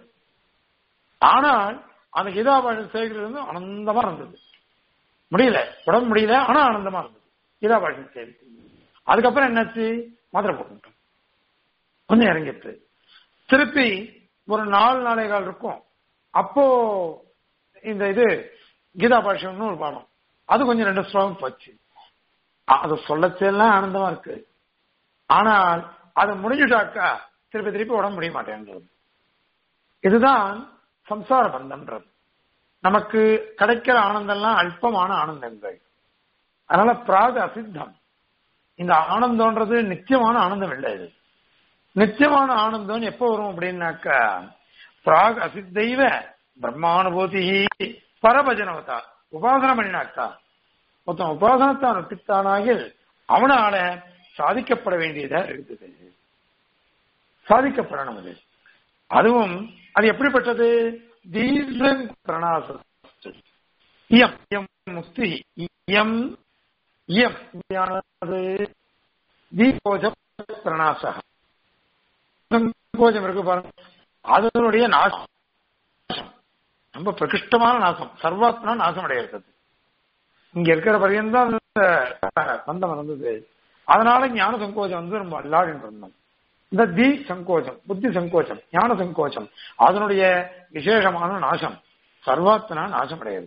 ஆனால் அந்த கீதா பாஷம் சேர்க்கிறது வந்து ஆனந்தமா இருந்தது முடியல உடம்பு முடியல ஆனா ஆனந்தமா இருந்தது கீதா பாஷம் சேர்த்து அதுக்கப்புறம் என்னாச்சு மாத்திரை போட்டுட்டோம் கொஞ்சம் இறங்கிட்டு திருப்பி ஒரு நாலு நாளை கால் இருக்கும் அப்போ இந்த இது கீதா பாஷம்னு ஒரு பாடம் அது கொஞ்சம் ரெண்டு ஸ்லோகம் போச்சு அது சொல்லச்செல்லாம் ஆனந்தமா இருக்கு ஆனால் அது முடிஞ்சுட்டாக்கா திருப்பி திருப்பி உடம்பு முடிய மாட்டேன்றது இதுதான் சம்சார பந்தம்ன்றது நமக்கு கிடைக்கிற ஆனந்தம்லாம் அல்பமான ஆனந்தங்கள் அதனால பிராக அசித்தம் இந்த ஆனந்தம்ன்றது நித்தியமான ஆனந்தம் இல்லை இது நித்தியமான ஆனந்தம் எப்போ வரும் அப்படின்னாக்கா பிராக் அசித்தைவ பிரம்மானுபூதி பரபஜனவதா உபாசனம் பண்ணினாக்கா மொத்தம் உபாசனத்தான் நொட்டித்தானாகில் அவனால சாதிக்கப்பட வேண்டியதா இருக்குது சாதிக்கப்படணும் அது அதுவும் அது எப்படிப்பட்டது தீர்க்கம் பிரணாச இயம் இயம் முக்தி இயம் இயம் ஞானது தீபோஜ பிரணாச சங்கோஜம் இருக்கு பாருங்க அதனுடைய நாசம் ரொம்ப பிரகிருஷ்டமான நாசம் சர்வாத்மனா நாசம் அடைய இருக்குது இங்க இருக்கிற பரியந்தான் பந்தம் வந்தது அதனால ஞான சங்கோஜம் வந்து நம்ம அல்லாடின்னு இருந்தோம் இந்த தி சங்கோஜம் புத்தி சங்கோஜம் ஞான சங்கோஜம் அதனுடைய விசேஷமான நாசம் சர்வாத்மனா நாசம் அடையாது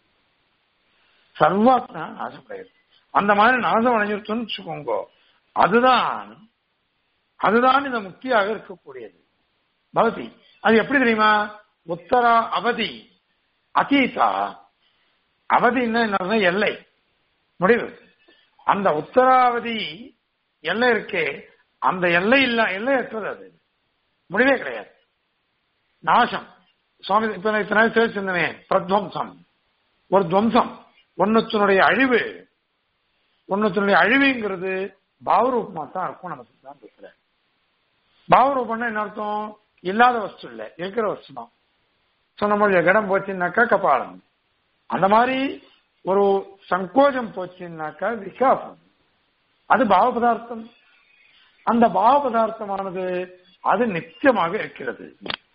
சர்வாத்மனா நாசம் அடையாது அந்த மாதிரி நாசம் அடைஞ்சிருச்சுன்னு வச்சுக்கோங்க அதுதான் அதுதான் இந்த முக்தியாக இருக்கக்கூடியது பவதி அது எப்படி தெரியுமா உத்தரா அவதி அதீதா அவதின்னா என்ன எல்லை முடிவு அந்த உத்தராவதி எல்லை இருக்கே அந்த எல்லை இல்ல எல்லையற்றது அது முடிவே கிடையாது நாசம் சுவாமி இப்ப நான் இத்தனை நாள் சேர்ச்சிருந்தனே பிரத்வம்சம் ஒரு துவம்சம் ஒன்னுத்தினுடைய அழிவு ஒன்னுத்தினுடைய அழிவுங்கிறது பாவரூபமா தான் இருக்கும் நம்ம சித்தாந்தத்துல பாவரூபம்னா என்ன அர்த்தம் இல்லாத வஸ்து இல்ல இருக்கிற வஸ்து தான் சொன்ன மொழிய கடம் போச்சுன்னாக்கா கபாலம் அந்த மாதிரி ஒரு சங்கோஜம் போச்சுன்னாக்கா விகாசம் அது பாவ பதார்த்தம் அந்த பாவ பதார்த்தமானது அது நித்தியமாக இருக்கிறது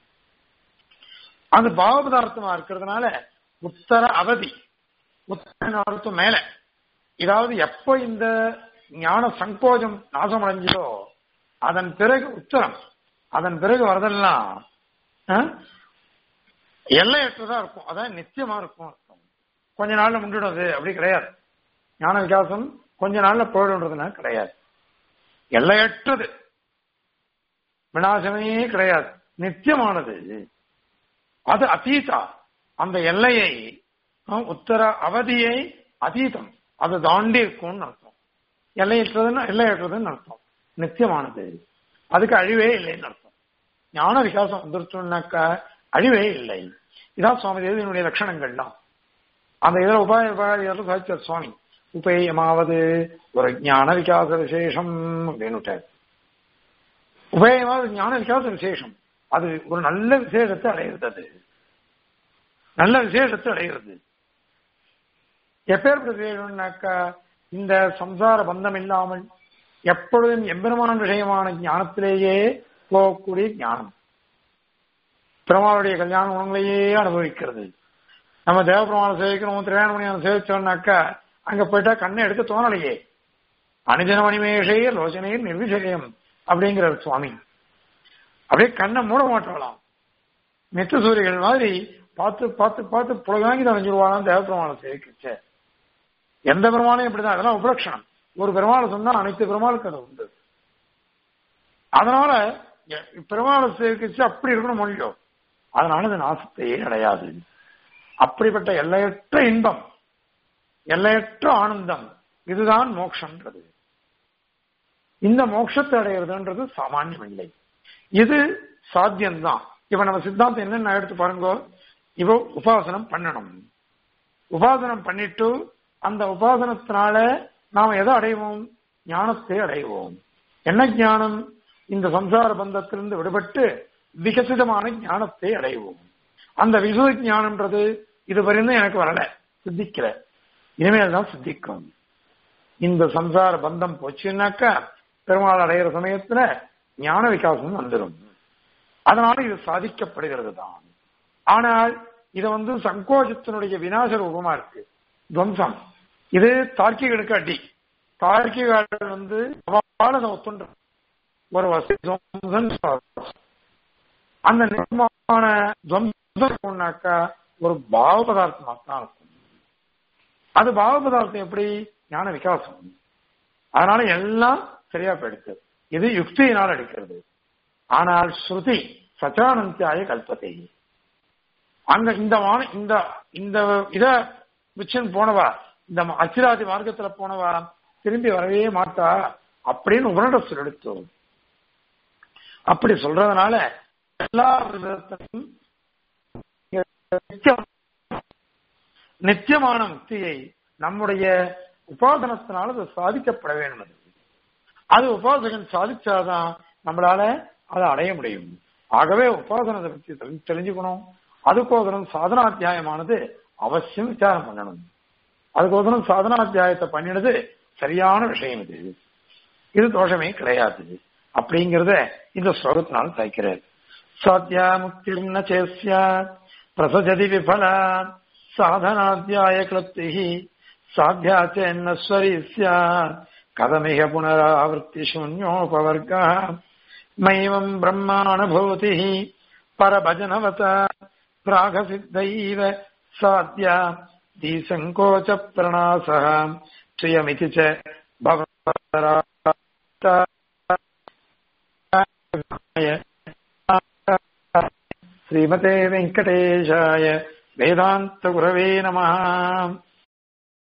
அது பாவ பதார்த்தமா இருக்கிறதுனால உத்தர அவதி உத்தர அர்த்தம் மேல இதாவது எப்ப இந்த ஞான சங்கோஜம் நாசம் அடைஞ்சதோ அதன் பிறகு உத்தரம் அதன் பிறகு வரதெல்லாம் எல்லையற்றதா இருக்கும் அதான் நித்தியமா இருக்கும் அர்த்தம் கொஞ்ச நாள்ல முண்டிடும் அது அப்படி கிடையாது ஞான விகாசம் கொஞ்ச நாள்ல போயிடுன்றதுனா கிடையாது எல்லையற்றது விநாசமே கிடையாது நித்தியமானது அது அதீதா அந்த எல்லையை உத்தர அவதியை அதீதம் அது தாண்டி இருக்கும்னு அர்த்தம் எல்லையற்றதுன்னு எல்லையற்றதுன்னு அர்த்தம் நித்தியமானது அதுக்கு அழிவே இல்லைன்னு அர்த்தம் ஞான விகாசம் வந்துருச்சுன்னாக்கா அழிவே இல்லை இதான் சுவாமி தேவியினுடைய லட்சணங்கள்லாம் அந்த இதில் உபாய உபாயம் சாதிச்சார் சுவாமி உபேயமாவது ஒரு ஞான விகாச விசேஷம் அப்படின்னு உபேயமாவது ஞான விகாச விசேஷம் அது ஒரு நல்ல விசேஷத்தை அடையிறது அது நல்ல விசேஷத்தை அடைகிறது எப்பேற்பட்ட விசேஷம்னாக்கா இந்த சம்சார பந்தம் இல்லாமல் எப்பொழுதும் எம்பெருமான விஷயமான ஞானத்திலேயே போகக்கூடிய ஞானம் பெருமாளுடைய கல்யாண குணங்களையே அனுபவிக்கிறது நம்ம தேவபெருமான சேவிக்கணும் திரையாணமணியான சேவிச்சோம்னாக்கா அங்க போயிட்டா கண்ணை எடுக்க தோணலையே அனுஜன மணிமேஷைய லோசனையில் நிர்விஷயம் அப்படிங்கிறார் சுவாமி அப்படியே கண்ணை மூட மாட்டாளாம் மெத்த சூரியர்கள் மாதிரி பார்த்து பார்த்து பார்த்து புலகாங்கி அடைஞ்சிருவாளாம் தேவபெருமான சேவிக்கச்ச எந்த பெருமானையும் இப்படிதான் அதெல்லாம் உபலட்சணம் ஒரு பெருமாளை சொன்னா அனைத்து பெருமாளுக்கு அது உண்டு அதனால பெருமாளை சேவிக்கச்சு அப்படி இருக்கணும் மொழியோ அதனால அது நாசத்தையே அடையாது அப்படிப்பட்ட எல்லையற்ற இன்பம் எல்லையற்ற ஆனந்தம் இதுதான் மோட்சம்ன்றது இந்த மோட்சத்தை அடையிறதுன்றது சாமானியம் இல்லை இது சாத்தியம்தான் இப்ப நம்ம சித்தாந்தம் என்னென்ன எடுத்து பாருங்க இவ உபாசனம் பண்ணணும் உபாசனம் பண்ணிட்டு அந்த உபாசனத்தினால நாம் எதை அடைவோம் ஞானத்தை அடைவோம் என்ன ஞானம் இந்த சம்சார பந்தத்திலிருந்து விடுபட்டு விகசிதமான ஞானத்தை அடைவோம் அந்த விசுவ ஞானம்ன்றது இதுவரையும் எனக்கு வரல சித்திக்கல இனிமேல் தான் சித்திக்கும் இந்த சம்சார பந்தம் போச்சுன்னாக்கா பெருமாள் அடைகிற சமயத்துல ஞான விகாசம் வந்துடும் அதனால இது சாதிக்கப்படுகிறது தான் ஆனால் இது வந்து சங்கோஜத்தினுடைய விநாச ரூபமா இருக்கு துவம்சம் இது தார்க்கிகளுக்கு அடி தார்க்கிகள் வந்து அவளால ஒத்துன்ற ஒரு வசதி துவம்சம் அந்த நிர்மாண துவம்சம்னாக்கா ஒரு பாவ பதார்த்தமா தான் இருக்கும் அது பாவ பதார்த்தம் எப்படி ஞான விகாசம் அதனால எல்லாம் சரியா போயிடுச்சு இது யுக்தியினால் அடிக்கிறது ஆனால் ஸ்ருதி சச்சானந்தியாய கல்பத்தை அங்க இந்த வான இந்த இந்த இத விச்சன் போனவா இந்த அச்சிராதி மார்க்கத்துல போனவா திரும்பி வரவே மாட்டா அப்படின்னு உபனிடத்தில் எடுத்தோம் அப்படி சொல்றதுனால எல்லா விதத்திலும் நித்தியமான முக்தியை நம்முடைய உபாசனத்தினால் அது சாதிக்கப்பட வேண்டும் அது உபாசகன் சாதிச்சாதான் நம்மளால அதை அடைய முடியும் ஆகவே உபாசனத்தை பற்றி தெரிஞ்சுக்கணும் அதுக்கோசரம் சாதனாத்தியாயமானது அவசியம் விசாரம் பண்ணணும் அதுக்கோசரம் சாதனாத்தியாயத்தை பண்ணினது சரியான விஷயம் இது இது தோஷமே கிடையாது அப்படிங்கறத இந்த ஸ்லோகத்தினால் தைக்கிறார் சாத்தியா முக்தி சேஸ்யா பிரசஜதி விபலா சாதனாத்தியாய கிளப்தி சாத்தியா சென்னஸ்வரி கதமிக புனராவர்த்தி சூன்யோபவர்க மைவம் பிரம்மாணபூதி பரபஜனவத प्रागसिद्धैव साध्या धीसङ्कोच प्रणासः श्रियमिति च श्रीमते वेङ्कटेशाय वेदान्तगुरवे नमः